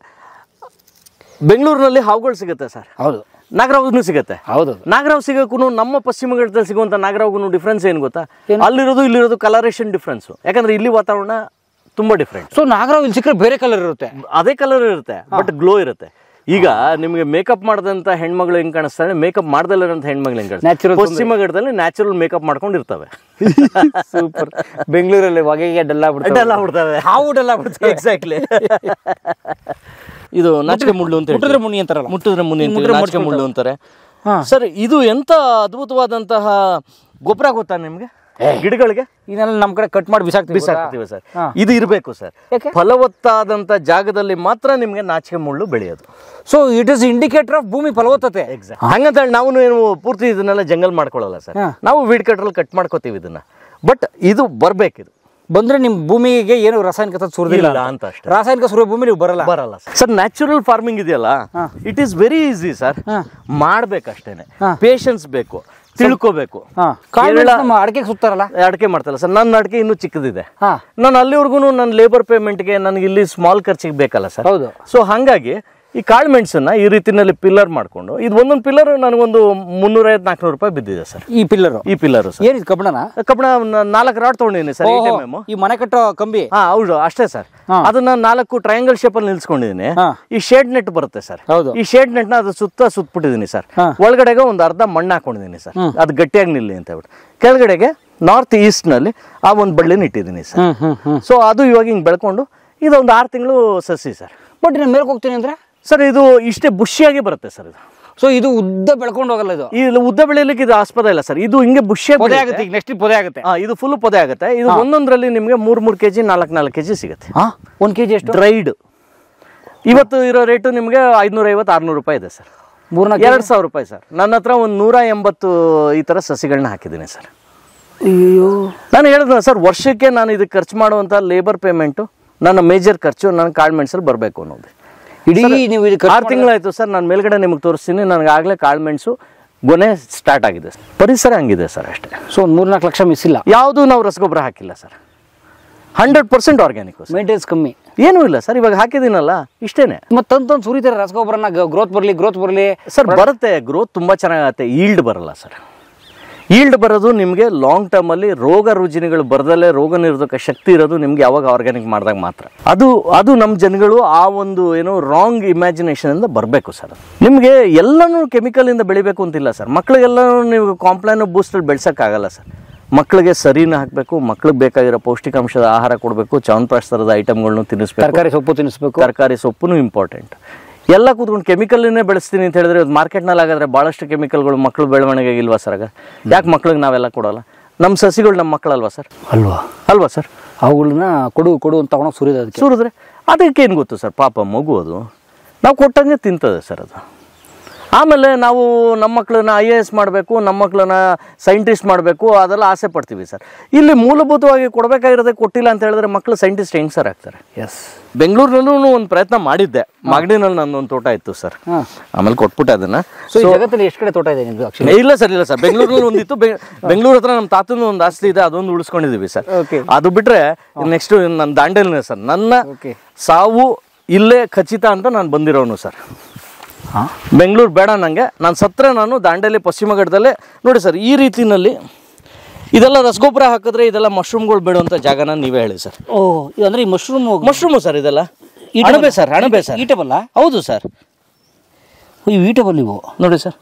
ಬೆಂಗಳೂರಿನಲ್ಲಿ ಹಾವುಗಳು ಸಿಗುತ್ತೆ ಸರ್ ಹೌದು ನಾಗರಾವ್ನು ಸಿಗುತ್ತೆ ಹೌದು ನಾಗರಾವ್ ಸಿಗೋಕ್ಕೂ ನಮ್ಮ ಪಶ್ಚಿಮ ಘಟ್ಟದಲ್ಲಿ ಸಿಗುವಂತ ನಾಗರಾವ್ಗೂ ಡಿಫ್ರೆನ್ಸ್ ಏನು ಗೊತ್ತಾ ಅಲ್ಲಿರೋದು ಇಲ್ಲಿರೋದು ಕಲರೇಷನ್ ಡಿಫ್ರೆನ್ಸ್ ಯಾಕಂದ್ರೆ ಇಲ್ಲಿ ವಾತಾವರಣ ತುಂಬಾ ಡಿಫ್ರೆಂಟ್ ಸೊ ನಾಗರಾವ್ ಇಲ್ಲಿ ಸಿಕ್ಕರೆ ಬೇರೆ ಕಲರ್ ಇರುತ್ತೆ ಅದೇ ಕಲರ್ ಇರುತ್ತೆ ಬಟ್ ಗ್ಲೋ ಇರುತ್ತೆ ಈಗ ನಿಮಗೆ ಮೇಕಪ್ ಮಾಡದಂತ ಹೆಣ್ಮಗಳು ಹೆಂಗ್ ಕಾಣಿಸ್ತಾಳೆ ಮೇಕಪ್ ಮಾಡ್ದಲ್ಲಿರೋಂಥ ಹೆಣ್ಮಗಳು ಹೆಂಗ್ ಕಾಣಿಸ್ತಾಳೆ Natural ಪಶ್ಚಿಮ ಘಟ್ಟದಲ್ಲಿ ನ್ಯಾಚುರಲ್ ಮೇಕಪ್ ಮಾಡ್ಕೊಂಡಿರ್ತವೆ ಸೂಪರ್ ಬೆಂಗಳೂರಲ್ಲಿ ಹೊಗೆಗೆ ಡಲ್ಲ ಎಲ್ಲ ಬಿಡ್ತವೆ ಹಾವು ಡಲ್ಲ ಬಿಡ್ತವೆ ಎಕ್ಸಾಕ್ಟ್ಲಿ ಇದು ನಾಚಿಕೆ ಮುಳ್ಳು ಅಂತ ಮುಟ್ಟಿದ್ರೆ ಹೇಳ್ತೀವಿ. ಮುನಿ ಅಂತಾರಲ್ಲ ಮುಟ್ಟಿದ್ರೆ ಮುನಿ ಅಂತೀವಿ, ಮುಟ್ಟಿದ್ರೆ ನಾಚಿಕೆ ಮುಳ್ಳು ಅಂತಾರೆ ಹಾ. ಸರ್ ಇದು ಎಂತ ಅದ್ಭುತವಾದಂತಹ ಗೊಬ್ಬರ ಗೊತ್ತಾ ನಿಮ್ಗೆ ಗಿಡಗಳಿಗೆ ಇದನ್ನೆಲ್ಲ ನಮ್ಮ ಕಡೆ ಕಟ್ ಮಾಡಿ ಬಿಸಾಕ್ತೀವಿ ಬಿಸಾಕ್ತೀವಿ ಸರ್ ಹಾ. ಇದು ಇರಬೇಕು ಸರ್ ಯಾಕೆ? ಫಲವತ್ತಾದಂತ ಜಾಗದಲ್ಲಿ ಮಾತ್ರ ನಿಮ್ಗೆ ನಾಚಿಕೆ ಮುಳ್ಳು ಬೆಳೆಯೋದು so it is indicator of ಭೂಮಿ ಫಲವತ್ತತೆ ಹಂಗಂತ ಹೇಳಿ ನಾವು ಏನು ಪೂರ್ತಿ ಇದನ್ನೆಲ್ಲ ಜಂಗಲ್ ಮಾಡ್ಕೊಳ್ಳಲ್ಲ ಸರ್ ಹಾ. ನಾವು ವೀಡ್ ಕಟ್ರಲ್ಲಿ ಕಟ್ ಮಾಡ್ಕೋತೀವಿ ಇದನ್ನ ಬಟ್ ಇದು ಬರ್ಬೇಕಿದು ಬಂದ್ರೆ ನಿಮ್ ಭೂಮಿಗೆ ಏನು ರಾಸಾಯನಿಕ ತತ್ವ ಸುರಿದಿಲ್ಲ ಇಲ್ಲ ಅಂತ ಅಷ್ಟೇ. ರಾಸಾಯನಿಕ ಸುರಿಯೋ ಭೂಮಿ ನೀವು ಬರಲ್ಲ ಬರಲ್ಲ ಸರ್ ನ್ಯಾಚುರಲ್ ಫಾರ್ಮಿಂಗ್ ಇದೆಯಲ್ಲ it is very easy sir ಹಾ. ಮಾಡ್ಬೇಕಷ್ಟೇನೆ ಹಾ. ಪೇಷನ್ಸ್ ಬೇಕು ತಿಳ್ಕೋಬೇಕು ಹಾ ಕಾಳು ಮೆಣಸು ನಮ್ಮ ಅಡಿಕೆಗೆ ಸುತ್ತಾರಲ್ಲ ಅಡಿಕೆ ಮಾಡ್ತಲ್ಲ ಸರ್ ನನ್ನ ಅಡಿಕೆ ಇನ್ನೂ ಚಿಕ್ಕದಿದೆ ಹಾ ನಾನು ಅಲ್ಲಿವರೆಗೂ ನನ್ನ ಲೇಬರ್ ಪೇಮೆಂಟ್ಗೆ ನನಗೆ ಇಲ್ಲಿ ಸ್ಮಾಲ್ ಖರ್ಚಿಗೆ ಬೇಕಲ್ಲ ಸರ್ ಹೌದು ಸೊ ಹಾಗಾಗಿ ಈ ಕಾಳು ಮೆಣಸನ್ನ ಈ ರೀತಿನಲ್ಲಿ ಪಿಲ್ಲರ್ ಮಾಡಿಕೊಂಡು ಇದು ಒಂದೊಂದು ಪಿಲ್ಲರ್ ನನಗೊಂದು ಮುನ್ನೂರೈವತ್ತು ನಾಲ್ಕುನೂರು ರೂಪಾಯಿ ಬಿದ್ದಿದೆ ಸರ್ ಈ ಪಿಲ್ಲರ್ ಈ ಪಿಲ್ಲರ್ ಸರ್ ಏನಿದು ಕಬ್ಬಣನ ಕಬ್ಬಣ ನ- ನಾಲ್ಕು ರಾಡ್ ತೊಗೊಂಡಿದ್ದೀನಿ ಸರ್ ಏಟ್ ಎಮ್ ಎಮ್ ಈ ಮನೆ ಕಟ್ಟೋ ಕಂಬಿ ಹಾ ಹೌದು ಅಷ್ಟೇ ಸರ್ ಹಾ. ಅದನ್ನ ನಾಲ್ಕು ಟ್ರಯಾಂಗಲ್ ಶೇಪ್ ಅಲ್ಲಿ ನಿಲ್ಸ್ಕೊಂಡಿದ್ದೀನಿ ಹಾ. ಈ ಶೇಡ್ ನೆಟ್ ಬರುತ್ತೆ ಸರ್ ಹೌದು. ಈ ಶೇಡ್ ನೆಟ್ ನ ಅದು ಸುತ್ತ ಸುತ್ತಬಿಟ್ಟಿದ್ದೀನಿ ಸರ್ ಹಾ. ಒಳಗಡೆಗೆ ಒಂದು ಅರ್ಧ ಮಣ್ಣು ಹಾಕೊಂಡಿದ್ದೀನಿ ಸರ್ ಅದು ಗಟ್ಟಿಯಾಗಿ ನಿಲ್ಲಿ ಅಂತ ಹೇಳ್ಬಿಟ್ಟು ಕೆಳಗಡೆಗೆ ನಾರ್ತ್ ಈಸ್ಟ್ ನಲ್ಲಿ ಆ ಒಂದು ಬಳ್ಳಿನ ಇಟ್ಟಿದ್ದೀನಿ ಸರ್ ಹ್ಮ್ ಹ್ಮ್ ಹ್ಮ್ ಸೊ ಅದು ಇವಾಗ ಹಿಂಗೆ ಬೆಳ್ಕೊಂಡು ಇದು ಒಂದು ಆರು ತಿಂಗಳು ಸಸಿ ಸರ್ ಬಟ್ ನಾನು ಮೇಲ್ಕ್ ಹೋಗ್ತೀನಿ ಅಂದ್ರೆ ಸರ್ ಇದು ಇಷ್ಟೇ ಬುಷಿಯಾಗಿ ಬರುತ್ತೆ ಸರ್ ಇದು ಸೊ ಇದು ಉದ್ದ ಬೆಳ್ಕೊಂಡು ಹೋಗಲ್ಲ ಇದು ಈ ಉದ್ದ ಬೆಳೆಯಲಿಕ್ಕೆ ಇದು ಆಸ್ಪದ ಇಲ್ಲ ಸರ್ ಇದು ಹಿಂಗೆ ಬುಷಿಯಾಗಿ ಪೊದೆ ಆಗುತ್ತೆ ಈಗ ನೆಕ್ಸ್ಟ್ ಪೊದೆ ಆಗುತ್ತೆ ಹಾ ಇದು ಫುಲ್ ಪೊದೆ ಆಗುತ್ತೆ ಇದು ಒಂದೊಂದರಲ್ಲಿ ನಿಮಗೆ ಮೂರ್ ಮೂರು ಕೆಜಿ ನಾಲ್ಕು ನಾಲ್ಕು ಕೆಜಿ ಸಿಗುತ್ತೆ ಹಾ ಒಂದ್ ಕೆಜಿ ಎಷ್ಟು ಡ್ರೈಡ್ ಇವತ್ತು ಇರೋ ರೇಟು ನಿಮಗೆ ಐದುನೂರ ಐವತ್ತು ಆರುನೂರು ರೂಪಾಯಿ ಇದೆ ಸರ್ ಮೂರ್ನಾಲ್ಕು ಎರಡು ಸಾವಿರ ರೂಪಾಯಿ ಸರ್ ನನ್ನ ಹತ್ರ ಒಂದು ನೂರ ಎಂಬತ್ತು ಈ ಥರ ಸಸಿಗಳನ್ನ ಹಾಕಿದ್ದೀನಿ ಸರ್ ಅಯ್ಯೋ ನಾನು ಹೇಳಿದ್ನ ಸರ್ ವರ್ಷಕ್ಕೆ ನಾನು ಇದಕ್ಕೆ ಖರ್ಚು ಮಾಡುವಂಥ ಲೇಬರ್ ಪೇಮೆಂಟು ನನ್ನ ಮೇಜರ್ ಖರ್ಚು ನನ್ನ ಕಾಳು ಮೆಣಸಲ್ಲಿ ಬರಬೇಕು ಅನ್ನೋದು ಇಡೀ ನೀವು ಇದು ಆರು ತಿಂಗಳಾಯ್ತು ಸರ್ ನಾನು ಮೇಲ್ಗಡೆ ನಿಮಗೆ ತೋರಿಸ್ತೀನಿ ನನಗೆ ಆಗಲೇ ಕಾಳು ಮೆಣಸು ಗೊನೆ ಸ್ಟಾರ್ಟ್ ಆಗಿದೆ ಪರಿಸರ ಹಂಗಿದೆ ಸರ್ ಅಷ್ಟೇ ಸೊ ಒಂದು ಮೂರ್ನಾಲ್ಕು ಲಕ್ಷ ಮಿಸ್ ಇಲ್ಲ ಯಾವುದೂ ನಾವು ರಸಗೊಬ್ಬರ ಹಾಕಿಲ್ಲ sir hundred percent organic maintenance ಕಮ್ಮಿ ಏನೂ ಇಲ್ಲ ಸರ್ ಇವಾಗ ಹಾಕಿದ್ದೀನಲ್ಲ ಇಷ್ಟೇನೆ ಮತ್ತೆ ತಂದು ತಂದು ಸುರಿತಾರೆ ರಸಗೊಬ್ಬರನ ಗ್ರೋತ್ ಬರಲಿ ಗ್ರೋತ್ ಬರಲಿ ಸರ್ ಬರುತ್ತೆ ಗ್ರೋತ್ ತುಂಬ ಚೆನ್ನಾಗತ್ತೆ ಈಲ್ಡ್ ಬರಲ್ಲ ಸರ್ ಈಲ್ಡ್ ಬರೋದು ನಿಮಗೆ ಲಾಂಗ್ ಟರ್ಮಲ್ಲಿ ರೋಗ ರುಜಿನಗಳು ಬರದಲ್ಲೇ ರೋಗ ನಿರೋಧಕ ಶಕ್ತಿ ಇರೋದು ನಿಮ್ಗೆ ಯಾವಾಗ ಆರ್ಗ್ಯಾನಿಕ್ ಮಾಡಿದಾಗ ಮಾತ್ರ ಅದು ಅದು ನಮ್ಮ ಜನಗಳು ಆ ಒಂದು ಏನೋ ರಾಂಗ್ ಇಮ್ಯಾಜಿನೇಷನಿಂದ ಬರಬೇಕು ಸರ್ ನಿಮಗೆ ಎಲ್ಲನೂ ಕೆಮಿಕಲಿಂದ ಬೆಳಿಬೇಕು ಅಂತಿಲ್ಲ ಸರ್ ಮಕ್ಳಿಗೆಲ್ಲನೂ ನೀವು ಕಾಂಪ್ಲಾನು ಬೂಸ್ಟಲ್ಲಿ ಬೆಳ್ಸೋಕ್ಕಾಗಲ್ಲ ಸರ್ ಮಕ್ಕಳಿಗೆ ಸರಿನ ಹಾಕಬೇಕು ಮಕ್ಳಿಗೆ ಬೇಕಾಗಿರೋ ಪೌಷ್ಟಿಕಾಂಶದ ಆಹಾರ ಕೊಡಬೇಕು ಚಾವನ್ಪ್ರಾಶ್ ಥರದ ಐಟಮ್ಗಳನ್ನೂ ತಿನ್ನಿಸ್ಬೇಕು ತರಕಾರಿ ಸೊಪ್ಪು ತಿನ್ನಿಸ್ಬೇಕು ತರಕಾರಿ ಸೊಪ್ಪು ಇಂಪಾರ್ಟೆಂಟ್ ಎಲ್ಲ ಕೂತ್ಕೊಂಡು ಕೆಮಿಕಲ್ನೇ ಬೆಳೆಸ್ತೀನಿ ಅಂತ ಹೇಳಿದ್ರೆ ಮಾರ್ಕೆಟ್ನಲ್ಲಿ ಆಗಾದ್ರೆ ಭಾಳಷ್ಟು ಕೆಮಿಕಲ್ಗಳು ಮಕ್ಕಳು ಬೆಳವಣಿಗೆಗೆ ಇಲ್ವಾ ಸರ್ ಆಗ ಯಾಕೆ ಮಕ್ಳಿಗೆ ನಾವೆಲ್ಲ ಕೊಡಲ್ಲ ನಮ್ಮ ಸಸಿಗಳು ನಮ್ಮ ಮಕ್ಕಳಲ್ವಾ ಸರ್ ಅಲ್ವಾ ಅಲ್ವಾ ಸರ್ ಅವುಗಳನ್ನ ಕೊಡು ಕೊಡು ಅಂತ ತಗೊಂಡೋಗಿ ಸುರಿದ ಅದಕ್ಕೆ ಸುರಿದ್ರೆ ಅದಕ್ಕೆ ಏನು ಗೊತ್ತು ಸರ್ ಪಾಪ ಮಗು ಅದು ನಾವು ಕೊಟ್ಟಂಗೆ ತಿಂತದೆ ಸರ್ ಅದು ಆಮೇಲೆ ನಾವು ನಮ್ಮ ಮಕ್ಕಳನ್ನ ಐ ಎ ಎಸ್ ಮಾಡಬೇಕು ನಮ್ಮ ಮಕ್ಕಳನ್ನ ಸೈಂಟಿಸ್ಟ್ ಮಾಡಬೇಕು ಅದೆಲ್ಲ ಆಸೆ ಪಡ್ತೀವಿ ಸರ್ ಇಲ್ಲಿ ಮೂಲಭೂತವಾಗಿ ಕೊಡಬೇಕಾಗಿರೋದೇ ಕೊಟ್ಟಿಲ್ಲ ಅಂತ ಹೇಳಿದ್ರೆ ಮಕ್ಕಳು ಸೈಂಟಿಸ್ಟ್ ಹೆಂಗೆ ಸರ್ ಆಗ್ತಾರೆ ಎಸ್ ಬೆಂಗಳೂರಿನಲ್ಲೂ ಒಂದು ಪ್ರಯತ್ನ ಮಾಡಿದ್ದೆ ಮಾಗಡಿನಲ್ಲಿ ನಂದೊಂದು ತೋಟ ಇತ್ತು ಸರ್ ಹಾಂ ಆಮೇಲೆ ಕೊಟ್ಬಿಟ್ಟೆ ಅದನ್ನ ಸೊ ಈ ಜಗತ್ತಲ್ಲಿ ಎಷ್ಟು ಕಡೆ ತೋಟ ಇದೆ ನಿಮ್ದು ಆಕ್ಚುಲಿ ಏ, ಇಲ್ಲ ಸರ್ ಇಲ್ಲ ಸರ್ ಬೆಂಗಳೂರಲ್ಲಿ ಒಂದಿತ್ತು ಬೆ- ಬೆಂಗಳೂರು ಹತ್ರ ನಮ್ಮ ತಾತನ ಒಂದು ಆಸ್ತಿ ಇದೆ ಅದೊಂದು ಉಳಿಸ್ಕೊಂಡಿದೀವಿ ಸರ್ Okay. ಅದು ಬಿಟ್ರೆ ನೆಕ್ಸ್ಟ್ ನನ್ನ ದಾಂಡೇಲಿನೇ ಸರ್ ನನ್ನ Okay. ಸಾವು ಇಲ್ಲೇ ಖಚಿತ ಅಂತ ನಾನು ಬಂದಿರೋನು ಸರ್ ಹಾಂ ಬೆಂಗಳೂರು ಬೇಡ ನನಗೆ ನಾನು ಸತ್ರ ನಾನು ದಾಂಡೇಲಿ ಪಶ್ಚಿಮ ಘಟ್ಟದಲ್ಲೇ ನೋಡಿ ಸರ್ ಈ ರೀತಿನಲ್ಲಿ ಇದೆಲ್ಲ ರಸಗೊಬ್ಬರ ಹಾಕಿದ್ರೆ ಇದೆಲ್ಲ ಮಶ್ರೂಮ್ಗಳು ಬೇಡುವಂಥ ಜಾಗನ ನೀವೇ ಹೇಳಿ ಸರ್ ಓ ಇದು ಅಂದ್ರೆ ಈ ಮಶ್ರೂಮ್ ಮಶ್ರೂಮು ಸರ್ ಇದೆಲ್ಲ ಅಣಬೆ ಸರ್ ಅಣಬೆ ಸರ್ ಈಟಬಲ್ಲ ಹೌದು ಸರ್ ಈ ಈಟಬಲ್ ಇವು ನೋಡಿ ಸರ್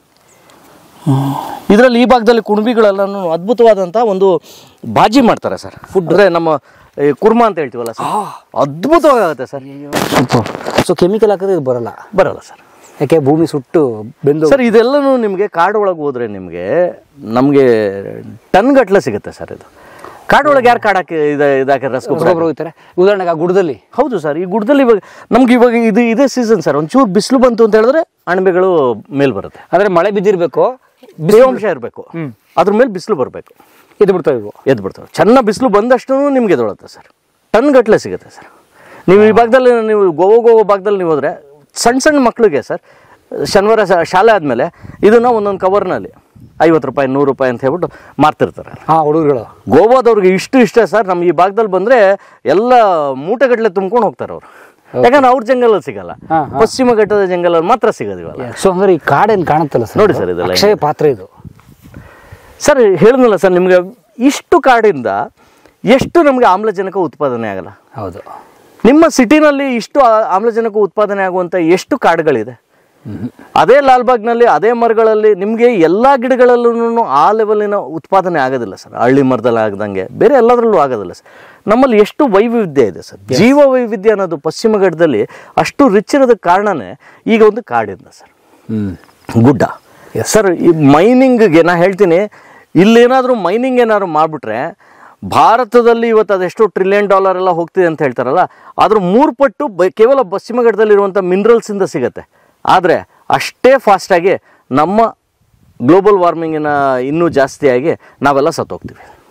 ಇದರಲ್ಲಿ ಈ ಭಾಗದಲ್ಲಿ ಕುಣಬಿಗಳೆಲ್ಲನೂ ಅದ್ಭುತವಾದಂಥ ಒಂದು ಬಾಜಿ ಮಾಡ್ತಾರೆ ಸರ್ ಫುಡ್ ಅಂದರೆ ನಮ್ಮ ಈ ಕುರ್ಮಾ ಅಂತ ಹೇಳ್ತೀವಲ್ಲ ಸರ್ ಅದ್ಭುತವಾಗುತ್ತೆ ಸರ್ ಸೂಪರ್ ಸೊ ಕೆಮಿಕಲ್ ಹಾಕಿದ್ರೆ ಇದು ಬರಲ್ಲ ಬರಲ್ಲ ಸರ್ ಯಾಕೆ ಭೂಮಿ ಸುಟ್ಟು ಬೆಂದು ಸರ್ ಇದೆಲ್ಲನೂ ನಿಮಗೆ ಕಾಡು ಒಳಗೆ ಹೋದ್ರೆ ನಿಮಗೆ ನಮಗೆ ಟನ್ ಗಟ್ಟಲೆ ಸಿಗುತ್ತೆ ಸರ್ ಇದು ಕಾಡು ಒಳಗೆ ಯಾರು ಕಾಡು ಹಾಕಿ ಇದು ಇದಾಕಿ ರಸಗೊಬ್ಬರ ರಸಗೊಬ್ಬರ ಹೋಗ್ತಾರೆ ಉದಾಹರಣೆಗೆ ಆ ಗುಡ್ಡದಲ್ಲಿ ಹೌದು ಸರ್ ಈ ಗುಡ್ಡದಲ್ಲಿ ಇವಾಗ ನಮ್ಗೆ ಇವಾಗ ಇದು ಇದೇ ಸೀಸನ್ ಸರ್ ಒಂಚೂರು ಬಿಸಿಲು ಬಂತು ಅಂತ ಹೇಳಿದ್ರೆ ಅಣಬೆಗಳು ಮೇಲ್ ಬರುತ್ತೆ ಅಂದ್ರೆ ಮಳೆ ಬಿದ್ದಿರಬೇಕು ತೇವಾಂಶ ಇರಬೇಕು ಅದ್ರ ಮೇಲೆ ಬಿಸಿಲು ಬರಬೇಕು ಇದು ಬಿಡ್ತಾವೆ ಇವು ಎದ್ದು ಬಿಡ್ತವೆ ಚೆನ್ನಾಗಿ ಬಿಸಿಲು ಬಂದಷ್ಟು ನಿಮ್ಗೆ ಎದ್ದೊಳುತ್ತೆ ಸರ್ ಟನ್ ಗಟ್ಟಲೆ ಸಿಗುತ್ತೆ ಸರ್ ನೀವು ಈ ಭಾಗದಲ್ಲಿ ನೀವು ಗೋವಾ ಗೋವಾ ಭಾಗದಲ್ಲಿ ನೀವು ಹೋದರೆ ಸಣ್ಣ ಸಣ್ಣ ಮಕ್ಕಳಿಗೆ ಸರ್ ಶನಿವಾರ ಶ- ಶಾಲೆ ಆದಮೇಲೆ ಇದನ್ನು ಒಂದೊಂದು ಕವರ್ನಲ್ಲಿ ಐವತ್ತು ರೂಪಾಯಿ ನೂರು ರೂಪಾಯಿ ಅಂತ ಹೇಳ್ಬಿಟ್ಟು ಮಾರ್ತಿರ್ತಾರೆ ಹಾ ಹುಡುಗರುಗಳು ಗೋವಾದವ್ರಿಗೆ ಇಷ್ಟು ಇಷ್ಟ ಸರ್ ನಮ್ಮ ಈ ಭಾಗದಲ್ಲಿ ಬಂದರೆ ಎಲ್ಲ ಮೂಟೆಗಟ್ಟಲೆ ತುಂಬ್ಕೊಂಡು ಹೋಗ್ತಾರೆ ಅವರು ಯಾಕಂದ್ರೆ ಅವ್ರ ಜಂಗಲಲ್ಲಿ ಸಿಗಲ್ಲ ಹಾ, ಪಶ್ಚಿಮ ಘಟ್ಟದ ಜಂಗಲಲ್ಲಿ ಮಾತ್ರ ಸಿಗೋದಿವಲ್ಲ ಸೊ ಅಂದ್ರೆ ಈ ಕಾಡೇನು ಕಾಣುತ್ತಲ್ಲ ಸರ್ ನೋಡಿ ಸರ್ ಇದೆಲ್ಲ ಅಕ್ಷಯ ಪಾತ್ರ ಇದು ಸರ್ ಹೇಳಿದ್ನಲ್ಲ ಸರ್ ನಿಮಗೆ ಇಷ್ಟು ಕಾಡಿಂದ ಎಷ್ಟು ನಮಗೆ ಆಮ್ಲಜನಕ ಉತ್ಪಾದನೆ ಆಗಲ್ಲ ಹೌದು ನಿಮ್ಮ ಸಿಟಿನಲ್ಲಿ ಇಷ್ಟು ಆ- ಆಮ್ಲಜನಕ ಉತ್ಪಾದನೆ ಆಗುವಂಥ ಎಷ್ಟು ಕಾಡುಗಳಿದೆ ಅದೇ ಲಾಲ್ಬಾಗ್ನಲ್ಲಿ ಅದೇ ಮರಗಳಲ್ಲಿ ನಿಮಗೆ ಎಲ್ಲ ಗಿಡಗಳಲ್ಲೂ ಆ ಲೆವೆಲಿನ ಉತ್ಪಾದನೆ ಆಗೋದಿಲ್ಲ ಸರ್ ಹಳ್ಳಿ ಮರದಲ್ಲಿ ಆಗದಂಗೆ ಬೇರೆ ಎಲ್ಲದರಲ್ಲೂ ಆಗೋದಿಲ್ಲ ಸರ್ ನಮ್ಮಲ್ಲಿ ಎಷ್ಟು ವೈವಿಧ್ಯ ಇದೆ ಸರ್ ಜೀವ ವೈವಿಧ್ಯ ಅನ್ನೋದು ಪಶ್ಚಿಮ ಘಟ್ಟದಲ್ಲಿ ಅಷ್ಟು ರಿಚ್ ಇರೋದಕ್ಕೆ ಕಾರಣನೇ ಈಗ ಒಂದು ಕಾಡಿಂದ ಸರ್ ಹ್ಮ್ ಗುಡ್ಡ ಸರ್ ಈ ಮೈನಿಂಗ್ಗೆ ನಾ ಹೇಳ್ತೀನಿ ಇಲ್ಲೇನಾದರೂ ಮೈನಿಂಗ್ ಏನಾದ್ರು ಮಾಡಿಬಿಟ್ರೆ ಭಾರತದಲ್ಲಿ ಇವತ್ತು ಅದೆಷ್ಟು ಟ್ರಿಲಿಯನ್ ಡಾಲರ್ ಎಲ್ಲ ಹೋಗ್ತಿದೆ ಅಂತ ಹೇಳ್ತಾರಲ್ಲ ಅದ್ರ ಮೂರು ಪಟ್ಟು ಬ ಕೇವಲ ಪಶ್ಚಿಮ ಘಟ್ಟದಲ್ಲಿರುವಂಥ ಮಿನರಲ್ಸಿಂದ ಸಿಗುತ್ತೆ ಆದರೆ ಅಷ್ಟೇ ಫಾಸ್ಟಾಗಿ ನಮ್ಮ ಗ್ಲೋಬಲ್ ವಾರ್ಮಿಂಗಿನ ಇನ್ನೂ ಜಾಸ್ತಿಯಾಗಿ ನಾವೆಲ್ಲ ಸತ್ತೋಗ್ತೀವಿ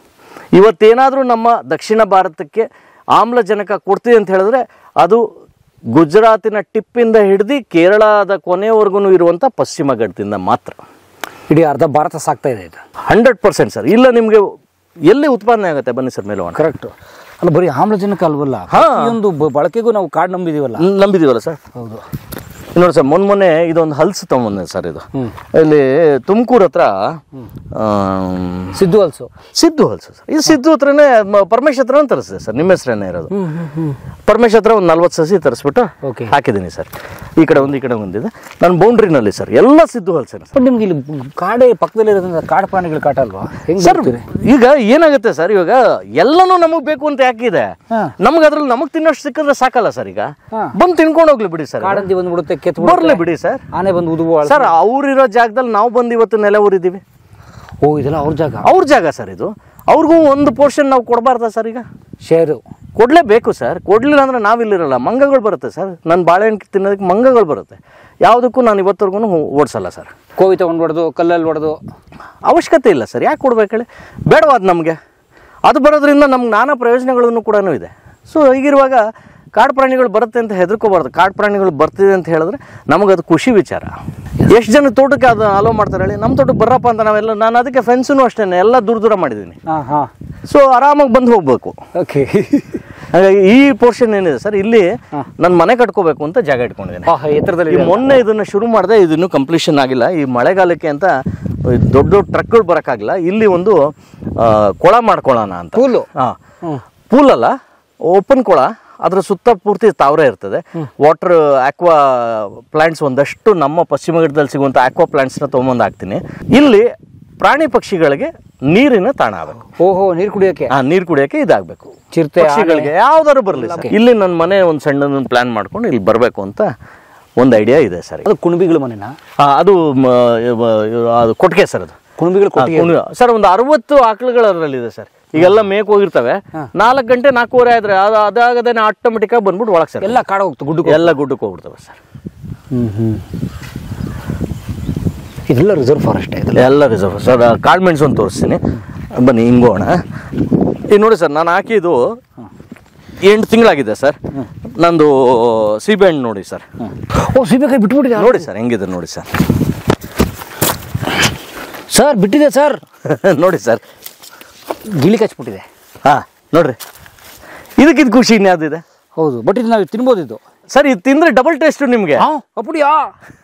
ಇವತ್ತೇನಾದರೂ ನಮ್ಮ ದಕ್ಷಿಣ ಭಾರತಕ್ಕೆ ಆಮ್ಲಜನಕ ಕೊಡ್ತೀವಿ ಅಂತ ಹೇಳಿದ್ರೆ ಅದು ಗುಜರಾತಿನ ಟಿಪ್ಪಿಂದ ಹಿಡಿದು ಕೇರಳದ ಕೊನೆಯವರೆಗೂ ಇರುವಂಥ ಪಶ್ಚಿಮ ಘಟ್ಟದಿಂದ ಮಾತ್ರ ಇಡೀ ಅರ್ಧ ಭಾರತ ಸಾಕ್ತಾ ಇದೆ ಇದು ಹಂಡ್ರೆಡ್ ಪರ್ಸೆಂಟ್ ಸರ್ ಇಲ್ಲ ನಿಮಗೆ ಎಲ್ಲಿ ಉತ್ಪಾದನೆ ಆಗುತ್ತೆ ಬನ್ನಿ ಸರ್ ಮೇಲೋಣ ಕರೆಕ್ಟ್ ಅಲ್ಲ ಬರೀ ಆಮ್ಲಜನಕ ಅಲ್ವಲ್ಲ ಪ್ರತಿಯೊಂದು ಬ- ಬಳಕೆಗೂ ನಾವು ಕಾಡ್ ನಂಬಿದೀವಲ್ಲ ನಂಬಿದೀವಲ್ಲ ಸರ್ ಹೌದು ನೋಡಿ ಸರ್ ಮೊನ್ನೆ ಮೊನ್ನೆ ಇದೊಂದು ಹಲ್ಸು ತೊಗೊಂಬಂದೆ ಸರ್ ಇದು ಇಲ್ಲಿ ತುಮಕೂರು ಹತ್ರ ಆಮ್, ಸಿದ್ದು ಅಲ್ಸು ಸಿದ್ದು ಹಲ್ಸು ಸರ್ ಇದು ಸಿದ್ದು ಹತ್ರನೇ ಮ- ಪರಮೇಶ್ ಹತ್ರನೇ ತರಿಸಿದೆ ಸರ್ ನಿಮ್ಮ ಹೆಸರೇನೆ ಇರೋದು ಪರಮೇಶ್ ಹತ್ರ ಒಂದು ನಲ್ವತ್ತು ಸಸಿ ತರಿಸ್ಬಿಟ್ಟು Okay. ಹಾಕಿದ್ದೀನಿ ಸರ್ ಈ ಕಡೆ ಒಂದು ಈ ಕಡೆ ಒಂದಿದೆ ನನ್ನ ಬೌಂಡ್ರಿನಲ್ಲಿ ಸರ್ ಎಲ್ಲ ಸಿದ್ದು ಹಲ್ಸೇನೆ ಸರ್ ಬಟ್ ನಿಮ್ಗೆ ಇಲ್ಲಿ ಕಾಡೇ ಪಕ್ಕದಲ್ಲಿ ಇರೋದ್ರಿಂದ ಕಾಡು ಪ್ರಾಣಿಗಳ ಕಾಟ ಅಲ್ವಾ ಹೆಂಗ್ ಸರ್ ಬರ್ತೀರಿ? ಈಗ ಏನಾಗುತ್ತೆ ಸರ್ ಇವಾಗ ಎಲ್ಲನೂ ನಮಗೆ ಬೇಕು ಅಂತ ಯಾಕಿದೆ ಹಾ. ನಮ್ಗೆ ಅದ್ರಲ್ಲಿ ನಮಗೆ ತಿನ್ನೋಷ್ಟು ಸಿಕ್ಕಿದ್ರೆ ಸಾಕಲ್ಲ ಸರ್ ಈಗ ಹಾ. ಬಂದು ತಿನ್ಕೊಂಡು ಹೋಗ್ಲಿ ಬಿಡಿ ಸರ್ ಕಾಡಂದಿ ಬಂದ್ಬಿಡುತ್ತೆ ಕೆತ್ತ ಬರ್ಲಿ ಬಿಡಿ ಸರ್ ಆನೆ ಬಂದು ಉದುವು ಆಳ್- ಸರ್ ಅವ್ರಿರೋ ಜಾಗದಲ್ಲಿ ನಾವು ಬಂದು ಇವತ್ತು ನೆಲೆ ಊರಿದ್ದೀವಿ ಓ ಇದೆಲ್ಲ ಅವ್ರ ಜಾಗ ಅವ್ರ ಜಾಗ ಸರ್ ಇದು ಅವ್ರಿಗೂ ಒಂದು ಪೋರ್ಷನ್ ನಾವು ಕೊಡಬಾರ್ದಾ ಸರ್ ಈಗ ಶೇರು ಕೊಡಲೇಬೇಕು ಸರ್ ಕೊಡಲಿಲ್ಲ ಅಂದ್ರೆ ನಾವಿಲ್ಲಿರಲ್ಲ ಮಂಗಗಳು ಬರುತ್ತೆ ಸರ್ ನನ್ನ ಬಾಳೆಹಣ್ಣು ತಿನ್ನೋದಕ್ಕೆ ಮಂಗಗಳು ಬರುತ್ತೆ ಯಾವುದಕ್ಕೂ ನಾನು ಇವತ್ತವರೆಗೂ ಓಡಿಸಲ್ಲ ಸರ್ ಕೋವಿ ತಗೊಂಡು ಹೊಡೆದು ಕಲ್ಲಲ್ಲಿ ಹೊಡೆದು ಅವಶ್ಯಕತೆ ಇಲ್ಲ ಸರ್ ಯಾಕೆ ಕೊಡ್ಬೇಕು ಹೇಳಿ ಬೇಡವಾದ ನಮಗೆ ಅದು ಬರೋದ್ರಿಂದ ನಮ್ಗೆ ನಾನಾ ಪ್ರಯೋಜನಗಳನ್ನು ಕೂಡ ಇದೆ ಸೊ ಹೀಗಿರುವಾಗ ಕಾಡು ಪ್ರಾಣಿಗಳು ಬರುತ್ತೆ ಅಂತ ಹೆದರ್ಕೋಬಾರ್ದು ಕಾಡು ಪ್ರಾಣಿಗಳು ಬರ್ತಿದೆ ಅಂತ ಹೇಳಿದ್ರೆ ನಮಗದು ಖುಷಿ ವಿಚಾರ ಎಷ್ಟು ಜನ ತೋಟಕ್ಕೆ ಅದು ಅಲೋ ಮಾಡ್ತಾರೆ ಹೇಳಿ ನಮ್ಮ ತೋಟಕ್ಕೆ ಬರ್ರಪ್ಪ ಅಂತ ನಾವೆಲ್ಲ ನಾನು ಅದಕ್ಕೆ ಫೆನ್ಸೂ ಅಷ್ಟೇ ಎಲ್ಲ ದೂರ ದೂರ ಮಾಡಿದ್ದೀನಿ ಹಾಂ ಹಾಂ ಸೊ ಆರಾಮಾಗಿ ಬಂದು ಹೋಗ್ಬೇಕು ಓಕೆ ಹಾಗಾಗಿ ಈ ಪೋರ್ಷನ್ ಏನಿದೆ ಸರ್ ಇಲ್ಲಿ ನನ್ನ ಮನೆ ಕಟ್ಕೋಬೇಕು ಅಂತ ಜಾಗ ಇಟ್ಕೊಂಡಿದ್ದೀನಿ ಎತ್ತರದಲ್ಲಿ ಈ ಮೊನ್ನೆ ಇದನ್ನ ಶುರು ಮಾಡಿದೆ ಇದನ್ನು ಕಂಪ್ಲೀಷನ್ ಆಗಿಲ್ಲ ಈ ಮಳೆಗಾಲಕ್ಕೆ ಅಂತ ದೊಡ್ಡ ದೊಡ್ಡ ಟ್ರಕ್ಗಳು ಬರೋಕ್ಕಾಗಿಲ್ಲ ಇಲ್ಲಿ ಒಂದು ಆ, ಕೊಳ ಮಾಡ್ಕೊಳ್ಳೋಣ ಅಂತ ಪೂಲು ಹಾಂ ಪೂಲ್ ಅಲ್ಲ ಓಪನ್ ಕೊಳ ಅದ್ರ ಸುತ್ತ ಪೂರ್ತಿ ತಾವರೆ ಇರ್ತದೆ ವಾಟರ್ ಆಕ್ವಾ ಪ್ಲಾಂಟ್ಸ್ ಒಂದಷ್ಟು ನಮ್ಮ ಪಶ್ಚಿಮ ಘಟ್ಟದಲ್ಲಿ ಸಿಗುವಂಥ ಆಕ್ವಾ ಪ್ಲಾಂಟ್ಸ್ನ ತೊಗೊಂಬಂದು ಹಾಕ್ತೀನಿ ಇಲ್ಲಿ ಪ್ರಾಣಿ ಪಕ್ಷಿಗಳಿಗೆ ನೀರಿನ ತಾಣ ಆಗಬೇಕು ಓಹೋ ನೀರು ಕುಡಿಯೋಕೆ ಆ ನೀರು ಕುಡಿಯೋಕೆ ಇದಾಗಬೇಕು ಚಿರತೆ ಪಕ್ಷಿಗಳಿಗೆ ಯಾವ್ದಾದ್ರು ಬರಲಿ ಇಲ್ಲಿ ನನ್ನ ಮನೆ ಒಂದು ಸಣ್ಣದೊಂದು ಪ್ಲಾನ್ ಮಾಡ್ಕೊಂಡು ಇಲ್ಲಿ ಬರಬೇಕು ಅಂತ ಒಂದು ಐಡಿಯಾ ಇದೆ ಸರ್ ಅದು ಕುಣಬಿಗಳ ಮನೆನಾ ಆ, ಅದು ಮ, ಮ, ಅದು ಕೊಟ್ಟಿಗೆ ಸರ್ ಅದು ಕುಣಬಿಗಳ ಕೊಟ್ಟಿಗೆ ಆ, ಕುಣಿ- ಸರ್ ಒಂದು ಅರವತ್ತು ಆಕಳುಗಳು ಅದರಲ್ಲಿದೆ ಸರ್ ಈಗೆಲ್ಲ ಮೇಕ್ ಹೋಗಿರ್ತವೆ ನಾಲ್ಕು ಗಂಟೆ ನಾಲ್ಕೂವರೆ ಆದ್ರೆ ಅದು ಅದಾಗದೇನೆ ಆಟೋಮೆಟಿಕ್ ಆಗಿ ಬಂದ್ಬಿಟ್ಟು ಒಳಗೆ ಸರ್ ಎಲ್ಲ ಕಾಡು ಹೋಗ್ತು ಗುಡ್ಡು ಎಲ್ಲ ಗುಡ್ಡಕ್ಕೆ ಹೋಗ್ಬಿಡ್ತವೆ ಸರ್ ಹ್ಮ್ ಹ್ಮ್ ಇದೆಲ್ಲ ರಿಸರ್ವ್ ಫಾರೆಸ್ಟ್ ಇದೆಲ್ಲ ಎಲ್ಲ ರಿಸರ್ವ್ ಸರ್ ಕಾಳು ಮೆಣಸು ಒಂದು ತೋರಿಸ್ತೀನಿ ಬನ್ನಿ ಹಿಂಗೋಣ ಈಗ ನೋಡಿ ಸರ್ ನಾನು ಹಾಕಿದ್ದು ಎಂಟು ತಿಂಗಳಾಗಿದೆ ಸರ್ ನಂದು ಸೀಬೆಹಣ್ಣು ನೋಡಿ ಸರ್ ಓ ಸೀಬೆಕಾಯಿ ಬಿಟ್ಬಿಟ್ಟಿದೆ ನೋಡಿ ಸರ್ ಹೆಂಗಿದೆ ನೋಡಿ ಸರ್ ಸರ್ ಬಿಟ್ಟಿದೆ ಸರ್ ನೋಡಿ ಸರ್ ಗಿಳಿ ಕಚ್ಬಿಟ್ಟಿದೆ ಹಾಂ ನೋಡ್ರಿ ಇದಕ್ಕಿದು ಖುಷಿ ಇನ್ಯಾವ್ದಿದೆ ಹೌದು ಬಟ್ ಇದು ನಾವು ತಿನ್ಬೋದು ಇದು ಸರ್ ಇದು ತಿಂದ್ರೆ ಡಬಲ್ ಟೇಸ್ಟು ನಿಮಗೆ ಹಾಂ ಅಪ್ಪಡಿಯಾ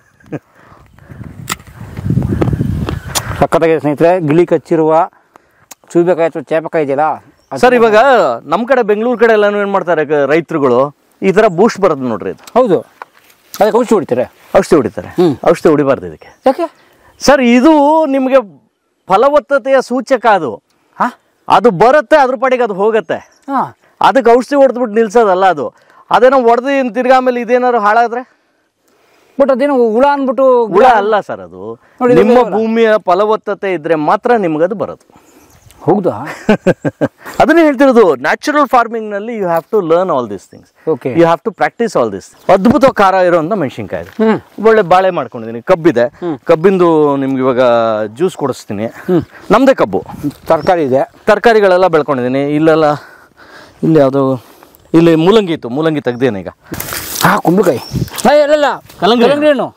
ಸಕ್ಕತ್ತಾಗಿದೆ ಸ್ನೇಹಿತರೆ ಗಿಳಿ ಕಚ್ಚಿರುವ ಚೂಬೆಕಾಯಿ ಅಥವಾ ಚೇಪಕಾಯಿ ಇದೆಯಲ್ಲ ಅದು- ಸರ್ ಇವಾಗ ನಮ್ಮ ಕಡೆ ಬೆಂಗಳೂರು ಕಡೆ ಎಲ್ಲಾನು ಏನು ಮಾಡ್ತಾರೆ ಕ- ರೈತರುಗಳು ಈ ಥರ ಬೂಸ್ಟ್ ಬರುತ್ತೆ ನೋಡ್ರಿ ಇದು ಹೌದು ಅದಕ್ಕೆ ಔಷಧಿ ಹೊಡಿತಾರೆ ಔಷಧಿ ಹೊಡಿತಾರೆ ಔಷಧಿ ಹೊಡಿಬಾರ್ದು ಇದಕ್ಕೆ ಯಾಕೆ ಸರ್ ಇದು ನಿಮಗೆ ಫಲವತ್ತತೆಯ ಸೂಚಕ ಅದು ಹಾಂ ಅದು ಬರುತ್ತೆ ಅದ್ರ ಪಾಡಿಗೆ ಅದು ಹೋಗುತ್ತೆ ಹಾಂ ಅದಕ್ಕೆ ಔಷಧಿ ಹೊಡೆದ್ಬಿಟ್ಟು ನಿಲ್ಸೋದಲ್ಲ ಅದು ಅದೇನೋ ಹೊಡೆದು ತಿರ್ಗಾ ಆಮೇಲೆ ಇದೇನಾದ್ರು ಹಾಳಾದ್ರೆ ಬಟ್ ಅದೇನೋ ಹುಳ ಅಂದ್ಬಿಟ್ಟು ಹುಳ ಅಲ್ಲ ಸರ್ ಅದು ನೋಡಿ, ಇದು ನಿಮ್ಮ ಬೇರೆ. ಭೂಮಿಯ ಫಲವತ್ತತೆ ಇದ್ರೆ ಮಾತ್ರ ನಿಮಗದು ಬರೋದು ಹೌದಾ ಅದನ್ನೇ ಹೇಳ್ತಿರೋದು ನ್ಯಾಚುರಲ್ ಫಾರ್ಮಿಂಗ್ ನಲ್ಲಿ you have to learn all this things okay you have to practise all this ಅದ್ಭುತ ಖಾರ ಇರುವಂತ ಮೆಣಸಿನ್ಕಾಯಿ ಇದು ಹ್ಮ್. ಒಳ್ಳೆ ಬಾಳೆ ಮಾಡ್ಕೊಂಡಿದ್ದೀನಿ ಕಬ್ಬಿದೆ ಕಬ್ಬಿಂದು ನಿಮ್ಗೆ ಇವಾಗ ಜ್ಯೂಸ್ ಕೊಡಿಸ್ತೀನಿ ನಮ್ದೇ ಕಬ್ಬು ತರಕಾರಿ ಇದೆ ತರಕಾರಿಗಳೆಲ್ಲ ಬೆಳ್ಕೊಂಡಿದ್ದೀನಿ ಇಲ್ಲೆಲ್ಲ ಇಲ್ಲಿ ಯಾವುದು ಇಲ್ಲಿ ಮೂಲಂಗಿ ಇತ್ತು ಮೂಲಂಗಿ ತೆಗ್ದೇನೆ ಈಗ ಹಾಂ ಕುಂಬಳಕಾಯಿ ಹಾಂ ಅಲ್ಲಲ್ಲ ಕಲ್ಲಂಗಡಿ. ಕಲ್ಲಂಗಡಿ ಹಣ್ಣು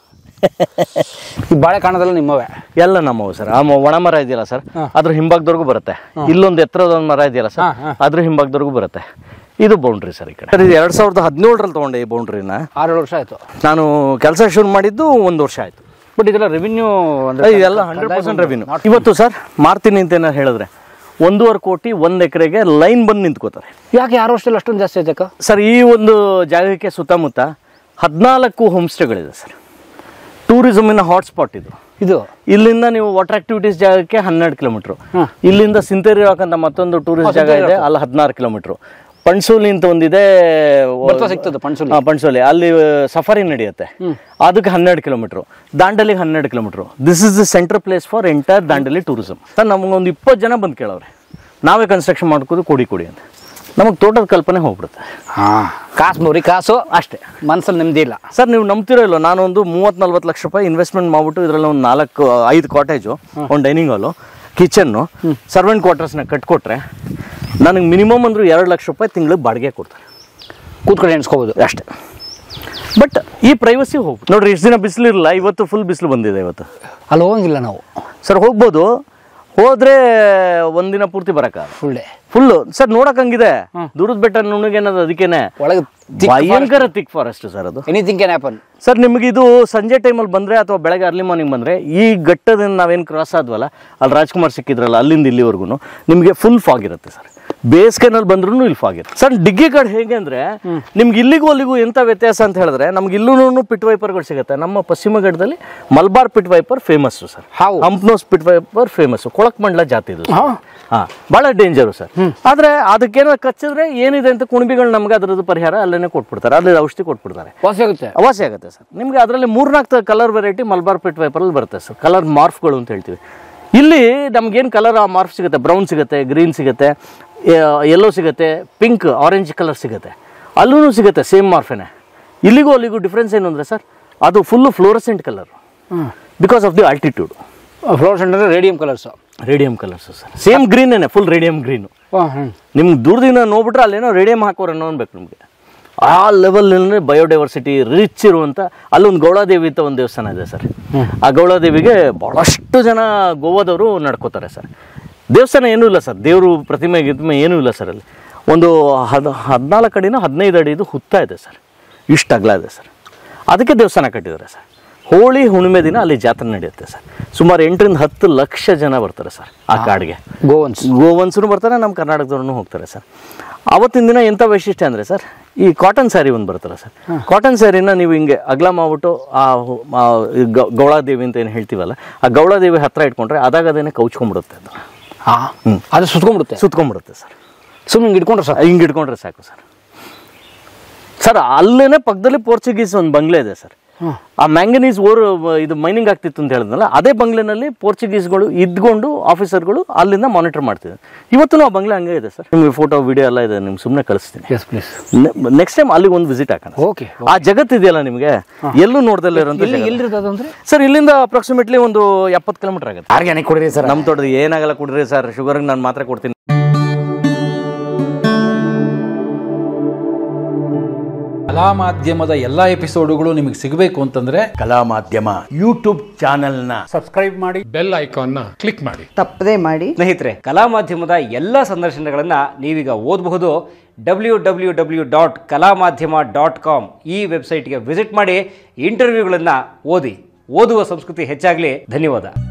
ಈ ಬಾಳೆಕಾಣದಲ್ಲ ನಿಮ್ಮವೇ ಎಲ್ಲ ನಮ್ಮವು ಸರ್ ಆ ಮ- ಒಣ ಮರ ಇದೆಯಲ್ಲ ಸರ್ ಅದ್ರ ಹಿಂಭಾಗದವರೆಗೂ ಬರುತ್ತೆ ಇಲ್ಲೊಂದು ಎತ್ತರದ ಒಂದು ಮರ ಇದೆಯಲ್ಲ ಸರ್ ಹಾ, ಹಾ. ಅದ್ರ ಹಿಂಭಾಗದವರೆಗೂ ಬರುತ್ತೆ ಇದು ಬೌಂಡ್ರಿ ಸರ್ ಈ ಕಡೆ ಸರ್ ಇದು ಎರಡ್ ಸಾವಿರದ ಹದಿನೇಳರಲ್ಲಿ ತೊಗೊಂಡೆ ಈ ಬೌಂಡ್ರಿನ ಆರೇಳು ವರ್ಷ ಆಯಿತು ನಾನು ಕೆಲಸ ಶುರು ಮಾಡಿದ್ದು ಒಂದು ವರ್ಷ ಆಯ್ತು ಬಟ್ ಇದೆಲ್ಲ ರೆವಿನ್ಯೂ ಅಂದರೆ ಇದೆಲ್ಲ ಹಂಡ್ರೆಡ್ ಪರ್ಸೆಂಟ್ ರೆವಿನ್ಯೂ ಇವತ್ತು ಸರ್ ಮಾರ್ತೀನಿ ಅಂತ ಏನಾರು ಹೇಳಿದ್ರೆ ಒಂದೂವರೆ ಕೋಟಿ ಒಂದು ಎಕರೆಗೆ ಲೈನ್ ಬಂದು ನಿಂತ್ಕೋತಾರೆ ಯಾಕೆ ಆರು ವರ್ಷದಲ್ಲಿ ಅಷ್ಟೊಂದು ಜಾಸ್ತಿ ಆಯ್ತಕ್ಕ ಸರ್ ಈ ಒಂದು ಜಾಗಕ್ಕೆ ಸುತ್ತಮುತ್ತ ಹದಿನಾಲ್ಕು ಹೋಮ್ ಸ್ಟೇಗಳಿದೆ ಸರ್ ಟೂರಿಸಮಿನ ಹಾಟ್ಸ್ಪಾಟ್ ಇದು ಇದು ಇಲ್ಲಿಂದ ನೀವು ವಾಟರ್ ಆಕ್ಟಿವಿಟೀಸ್ ಜಾಗಕ್ಕೆ ಹನ್ನೆರಡು ಕಿಲೋಮೀಟ್ರು ಹ್ಮ್. ಇಲ್ಲಿಂದ ಸಿಂತೇರಿ ರಾಕ್ ಅಂತ ಮತ್ತೊಂದು ಟೂರಿಸ್ಟ್ ಜಾಗ ಇದೆ ಅಲ್ಲಿ ಹದಿನಾರು ಕಿಲೋಮೀಟ್ರು ಪಣಸೋಲಿ ಅಂತ ಒಂದಿದೆ ಬರ್ತಾ ಸಿಗ್ತದೆ ಪಣಸೋಲಿ. ಹಾ, ಪಣಸೋಲಿ ಅಲ್ಲಿ ಸಫಾರಿ ನಡೆಯುತ್ತೆ ಅದಕ್ಕೆ ಹನ್ನೆರಡು ಕಿಲೋಮೀಟ್ರು ದಾಂಡಲಿಗೆ ಹನ್ನೆರಡು kilometre this is the central place for entire Dandeli tourism sir ನಮಗೊಂದು ಇಪ್ಪತ್ತು ಜನ ಬಂದು ಕೇಳವ್ರೆ ನಾವೇ ಕನ್ಸ್ಟ್ರಕ್ಷನ್ ಮಾಡ್ಕೋದು ಕೊಡಿ ಕೊಡಿ ಅಂತ ನಮಗೆ ತೋಟದ ಕಲ್ಪನೆ ಹೋಗ್ಬಿಡುತ್ತೆ ಹಾಂ ಕಾಸು ಬರೀ ಕಾಸು ಅಷ್ಟೇ ಮನಸ್ಸಲ್ಲಿ ನೆಮ್ಮದಿ ಇಲ್ಲ ಸರ್ ನೀವು ನಂಬ್ತಿರೋ ಇಲ್ಲ ನಾನೊಂದು ಮೂವತ್ತು ನಲ್ವತ್ತು ಲಕ್ಷ ರೂಪಾಯಿ ಇನ್ವೆಸ್ಟ್ಮೆಂಟ್ ಮಾಡ್ಬಿಟ್ಟು ಇದರಲ್ಲಿ ಒಂದು ನಾಲ್ಕು ಐದು ಕಾಟೇಜು ಒಂದು ಡೈನಿಂಗ್ ಹಾಲು ಕಿಚನ್ನು ಸರ್ವೆಂಟ್ ಕ್ವಾರ್ಟರ್ಸ್ನ ಕಟ್ಕೊಟ್ರೆ ನನಗೆ ಮಿನಿಮಮ್ ಅಂದರೂ ಎರಡು ಲಕ್ಷ ರೂಪಾಯಿ ತಿಂಗಳಿಗೆ ಬಾಡಿಗೆ ಕೊಡ್ತಾರೆ ಕೂತ್ಕೊಂಡು ಎಣಿಸ್ಕೋಬೋದು ಅಷ್ಟೇ ಬಟ್ ಈ ಪ್ರೈವಸಿ ಹೋಗಿ ನೋಡ್ರಿ ಇಷ್ಟು ದಿನ ಬಿಸಿಲು ಇರಲ್ಲ ಇವತ್ತು ಫುಲ್ ಬಿಸಿಲು ಬಂದಿದೆ ಇವತ್ತು ಅಲ್ಲಿ ಹೋಗಂಗಿಲ್ಲ ನಾವು ಸರ್ ಹೋಗ್ಬೋದು ಹೋದ್ರೆ ಒಂದಿನ ಪೂರ್ತಿ ಬರೋಕ್ಕಾಗಲ್ಲ ಫುಲ್ ಡೇ ಫುಲ್ಲು ಸರ್ ನೋಡಕ್ ಹಂಗಿದೆ ದೂರದ ಬೆಟ್ಟ ನುಣ್ಣಗೇನದು ಅದಕ್ಕೇನೆ ಒಳಗೆ ಭಯಂಕರ ತಿಕ್ ಫಾರೆಸ್ಟ್ ಸರ್ ಅದು ಎನಿಥಿಂಗ್ ಕ್ಯಾನ್ ಹ್ಯಾಪನ್ ಸರ್ ನಿಮಗೆ ಇದು ಸಂಜೆ ಟೈಮಲ್ಲಿ ಬಂದರೆ ಅಥವಾ ಬೆಳಗ್ಗೆ ಅರ್ಲಿ ಮಾರ್ನಿಂಗ್ ಬಂದರೆ ಈ ಘಟ್ಟದಿಂದ ನಾವೇನು ಕ್ರಾಸ್ ಆದ್ವಲ್ಲ ಅಲ್ಲಿ ರಾಜ್ಕುಮಾರ್ ಸಿಕ್ಕಿದ್ರಲ್ಲ ಅಲ್ಲಿಂದ ಇಲ್ಲಿವರೆಗೂ ನಿಮಗೆ ಫುಲ್ ಫಾಗ್ ಇರುತ್ತೆ ಸರ್ ಬೇಸಿಗೆನಲ್ಲಿ ಬಂದ್ರೂ ಇಲ್ಲಿ ಫಾಗ್ ಇರುತ್ತೆ ಸರ್ ಡಿಗ್ಗಿ ಕಾಡು ಹೇಗೆ ಅಂದರೆ ನಿಮ್ಗೆ ಇಲ್ಲಿಗೂ ಅಲ್ಲಿಗೂ ಎಂಥ ವ್ಯತ್ಯಾಸ ಅಂತ ಹೇಳಿದ್ರೆ ನಮ್ಗೆ ಇಲ್ಲೂ ಪಿಟ್ ವೈಪರ್ಗಳು ಸಿಗುತ್ತೆ ನಮ್ಮ ಪಶ್ಚಿಮ ಘಟ್ಟದಲ್ಲಿ Malabar pit viper famous sir ಹಾವು. ಹಂಪ್ನೋಸ್ ಪಿಟ್ ವೈಪರ್ ಫೇಮಸ್ಸು ಕೊಳಕ್ಮಂಡ್ಲ ಜಾತಿ ಇದು ಹಾಂ ಭಾಳ ಡೇಂಜರು ಸರ್ ಆದರೆ ಅದಕ್ಕೇನೋ ಕಚ್ಚಿದ್ರೆ ಏನಿದೆ ಅಂತ ಕುಣಿಬಿಗಳು ನಮ್ಗೆ ಅದ್ರದ್ದು ಪರಿಹಾರ ಅಲ್ಲೇ ಕೊಟ್ಬಿಡ್ತಾರೆ ಅಲ್ಲಿ ಔಷಧಿ ಕೊಟ್ಬಿಡ್ತಾರೆ ವಾಸಿ ಆಗುತ್ತೆ ವಾಸಿ ಆಗುತ್ತೆ ಸರ್ ನಿಮಗೆ ಅದರಲ್ಲಿ ಮೂರ್ನಾಲ್ಕು ಕಲರ್ ವೆರೈಟಿ ಮಲ್ಬಾರ್ ಪಿಟ್ ವೈಪರಲ್ಲಿ ಬರುತ್ತೆ ಸರ್ ಕಲರ್ ಮಾರ್ಫ್ಗಳು ಅಂತ ಹೇಳ್ತೀವಿ ಇಲ್ಲಿ ನಮ್ಗೇನು ಕಲರ್ ಆ ಮಾರ್ಫ್ ಸಿಗುತ್ತೆ ಬ್ರೌನ್ ಸಿಗುತ್ತೆ ಗ್ರೀನ್ ಸಿಗುತ್ತೆ ಯೆಲ್ಲೋ ಸಿಗುತ್ತೆ ಪಿಂಕ್ ಆರೆಂಜ್ ಕಲರ್ ಸಿಗುತ್ತೆ ಅಲ್ಲೂ ಸಿಗುತ್ತೆ ಸೇಮ್ ಮಾರ್ಫೇನೆ ಇಲ್ಲಿಗೂ ಅಲ್ಲಿಗೂ ಡಿಫ್ರೆನ್ಸ್ ಏನು ಅಂದರೆ ಸರ್ ಅದು full fluorescent colour because of the altitude ಫ್ಲೋರ್ಸ್ ಅಂದರೆ radium colours radium colours sir same ಗ್ರೀನೇನೆ ಫುಲ್ ರೇಡಿಯಂ ಗ್ರೀನು ಹ್ಞೂ ನಿಮ್ಗೆ ದೂರದಿಂದ ನೋಡ್ಬಿಟ್ರೆ ಅಲ್ಲೇನೋ ರೇಡಿಯಂ ಹಾಕೋರು ಅನ್ನೋ ಅನ್ಬೇಕು ನಿಮಗೆ ಆ ಲೆವೆಲ್ನಲ್ಲಿ ಬಯೋಡೈವರ್ಸಿಟಿ ರಿಚ್ ಇರುವಂಥ ಅಲ್ಲೊಂದು ಗೌಳಾದೇವಿ ಅಂತ ಒಂದು ದೇವಸ್ಥಾನ ಇದೆ ಸರ್ ಆ ಗೌಳಾದೇವಿಗೆ ಭಾಳಷ್ಟು ಜನ ಗೋವಾದವರು ನಡ್ಕೋತಾರೆ ಸರ್ ದೇವಸ್ಥಾನ ಏನೂ ಇಲ್ಲ ಸರ್ ದೇವರು ಪ್ರತಿಮೆ ಗಿತ್ಮೆ ಏನೂ ಇಲ್ಲ ಸರ್ ಅಲ್ಲಿ ಒಂದು ಹದ್ ಹದಿನಾಲ್ಕು ಅಡಿನೋ ಹದಿನೈದು ಅಡಿದು ಹುತ್ತ ಇದೆ ಸರ್ ಇಷ್ಟು ಅಗಲ ಇದೆ ಸರ್ ಅದಕ್ಕೆ ದೇವಸ್ಥಾನ ಕಟ್ಟಿದ್ದಾರೆ ಸರ್ ಹೋಳಿ ಹುಣ್ಣಿಮೆ ದಿನ ಅಲ್ಲಿ ಜಾತ್ರೆ ನಡೆಯುತ್ತೆ ಸರ್ ಸುಮಾರು ಎಂಟರಿಂದ ಹತ್ತು ಲಕ್ಷ ಜನ ಬರ್ತಾರೆ ಸರ್ ಆ ಕಾಡಿಗೆ ಗೋವನ್ಸ್ ಗೋವನ್ಸರು ಬರ್ತಾರೆ ನಮ್ಮ ಕರ್ನಾಟಕದವ್ರು ಹೋಗ್ತಾರೆ ಸರ್ ಅವತ್ತಿನ ದಿನ ಎಂಥ ವೈಶಿಷ್ಟ್ಯ ಅಂದರೆ ಸರ್ ಈ ಕಾಟನ್ ಸ್ಯಾರಿ ಒಂದು ಬರ್ತಲ್ಲ ಸರ್ ಕಾಟನ್ ಸ್ಯಾರಿನ ನೀವು ಹಿಂಗೆ ಅಗಲ ಮಾಡ್ಬಿಟ್ಟು ಆ ಹು- ಆ ಈ ಗೌ- ಗೌಳಾದೇವಿ ಅಂತ ಏನು ಹೇಳ್ತೀವಲ್ಲ ಆ ಗೌಳಾದೇವಿ ಹತ್ರ ಇಟ್ಕೊಂಡ್ರೆ ಅದಾಗ ಅದೇನೆ ಕೌಚ್ಕೊಂಡ್ಬಿಡುತ್ತೆ ಅದು ಹಾಂ ಅದು ಸುತ್ಕೊಂಡ್ಬಿಡುತ್ತೆ ಸುತ್ಕೊಂಡ್ಬಿಡುತ್ತೆ ಸರ್ ಸುಮ್ಮನೆ ಇಟ್ಕೊಂಡ್ರೆ ಸಾಕು ಹಿಂಗೆ ಇಟ್ಕೊಂಡ್ರೆ ಸಾಕು ಸರ್ ಸರ್ ಅಲ್ಲೇನೆ ಪಕ್ಕದಲ್ಲಿ ಪೋರ್ಚುಗೀಸ್ ಒಂದು ಬಂಗ್ಲೆ ಇದೆ ಸರ್ ಆ ಮ್ಯಾಂಗನೀಸ್ ಓರ್ ಇದು ಮೈನಿಂಗ್ ಆಗ್ತಿತ್ತು ಅಂತ ಹೇಳಿದ್ನಲ್ಲ ಅದೇ ಬಂಗ್ಲೆನಲ್ಲಿ ಪೋರ್ಚುಗೀಸ್ಗಳು ಇದ್ಕೊಂಡು ಆಫೀಸರ್ಗಳು ಅಲ್ಲಿಂದ ಮಾನಿಟರ್ ಮಾಡ್ತಿದ್ದಾರೆ ಇವತ್ತು ಆ ಬಂಗ್ಲೆ ಹಂಗೆ ಇದೆ ಸರ್ ನಿಮಗೆ ಫೋಟೋ ವಿಡಿಯೋ ಎಲ್ಲ ಇದೆ ನಿಮ್ಗೆ ಸುಮ್ಮನೆ ಕಳಿಸ್ತೀನಿ ಎಸ್ ಪ್ಲೀಸ್ ನೆಕ್ಸ್ಟ್ ಟೈಮ್ ಅಲ್ಲಿಗೆ ಒಂದು ವಿಸಿಟ್ ಹಾಕೋಣ ಓಕೆ ಆ ಜಗತ್ತಿದೆಯಲ್ಲ ನಿಮಗೆ ಎಲ್ಲೂ ನೋಡ್ದಲ್ಲೇ ಇರೋಂಥ ಎಲ್ಲಿ ಜಗತ್ತು. ಎಲ್ಲಿರ್ತದೆ ಅದು ಅಂದರೆ ಸರ್ ಇಲ್ಲಿಂದ ಅಪ್ರಾಕ್ಸಿಮೇಟ್ಲಿ ಒಂದು ಎಪ್ಪತ್ತು ಕಿಲೋಮೀಟರ್ ಆಗುತ್ತೆ ಆರ್ಗ್ಯಾನಿಕ್ ಕೊಡಿರಿ ಸರ್ ನಮ್ಮ ತೋಟದ ಏನಾಗಲ್ಲ ಕೊಡ್ರಿ ಸರ್ ಶುಗರ್ಗೆ ನಾನು ಮಾತ್ರ ಕೊಡ್ತೀನಿ ಕಲಾ ಮಾಧ್ಯಮದ ಎಲ್ಲ ಎಪಿಸೋಡುಗಳು ನಿಮಗೆ ಸಿಗಬೇಕು ಅಂತಂದ್ರೆ ಕಲಾ ಮಾಧ್ಯಮ ಯೂಟ್ಯೂಬ್ ಚಾನೆಲ್ನ ಬೆಲ್ ಐಕಾನ್ನ ಕ್ಲಿಕ್ ಮಾಡಿ ತಪ್ಪದೇ ಮಾಡಿ ಸ್ನೇಹಿತರೆ ಕಲಾ ಮಾಧ್ಯಮದ ಎಲ್ಲ ಸಂದರ್ಶನಗಳನ್ನು ನೀವೀಗ ಓದಬಹುದು ಡಬ್ಲ್ಯೂ ಡಬ್ಲ್ಯೂ ಡಬ್ಲ್ಯೂ ಡಾಟ್ ಕಲಾ ಮಾಧ್ಯಮ ಡಾಟ್ ಕಾಮ್ ಈ ವೆಬ್ಸೈಟ್ಗೆ ವಿಸಿಟ್ ಮಾಡಿ ಇಂಟರ್ವ್ಯೂಗಳನ್ನು ಓದಿ ಓದುವ ಸಂಸ್ಕೃತಿ ಹೆಚ್ಚಾಗಲಿ ಧನ್ಯವಾದ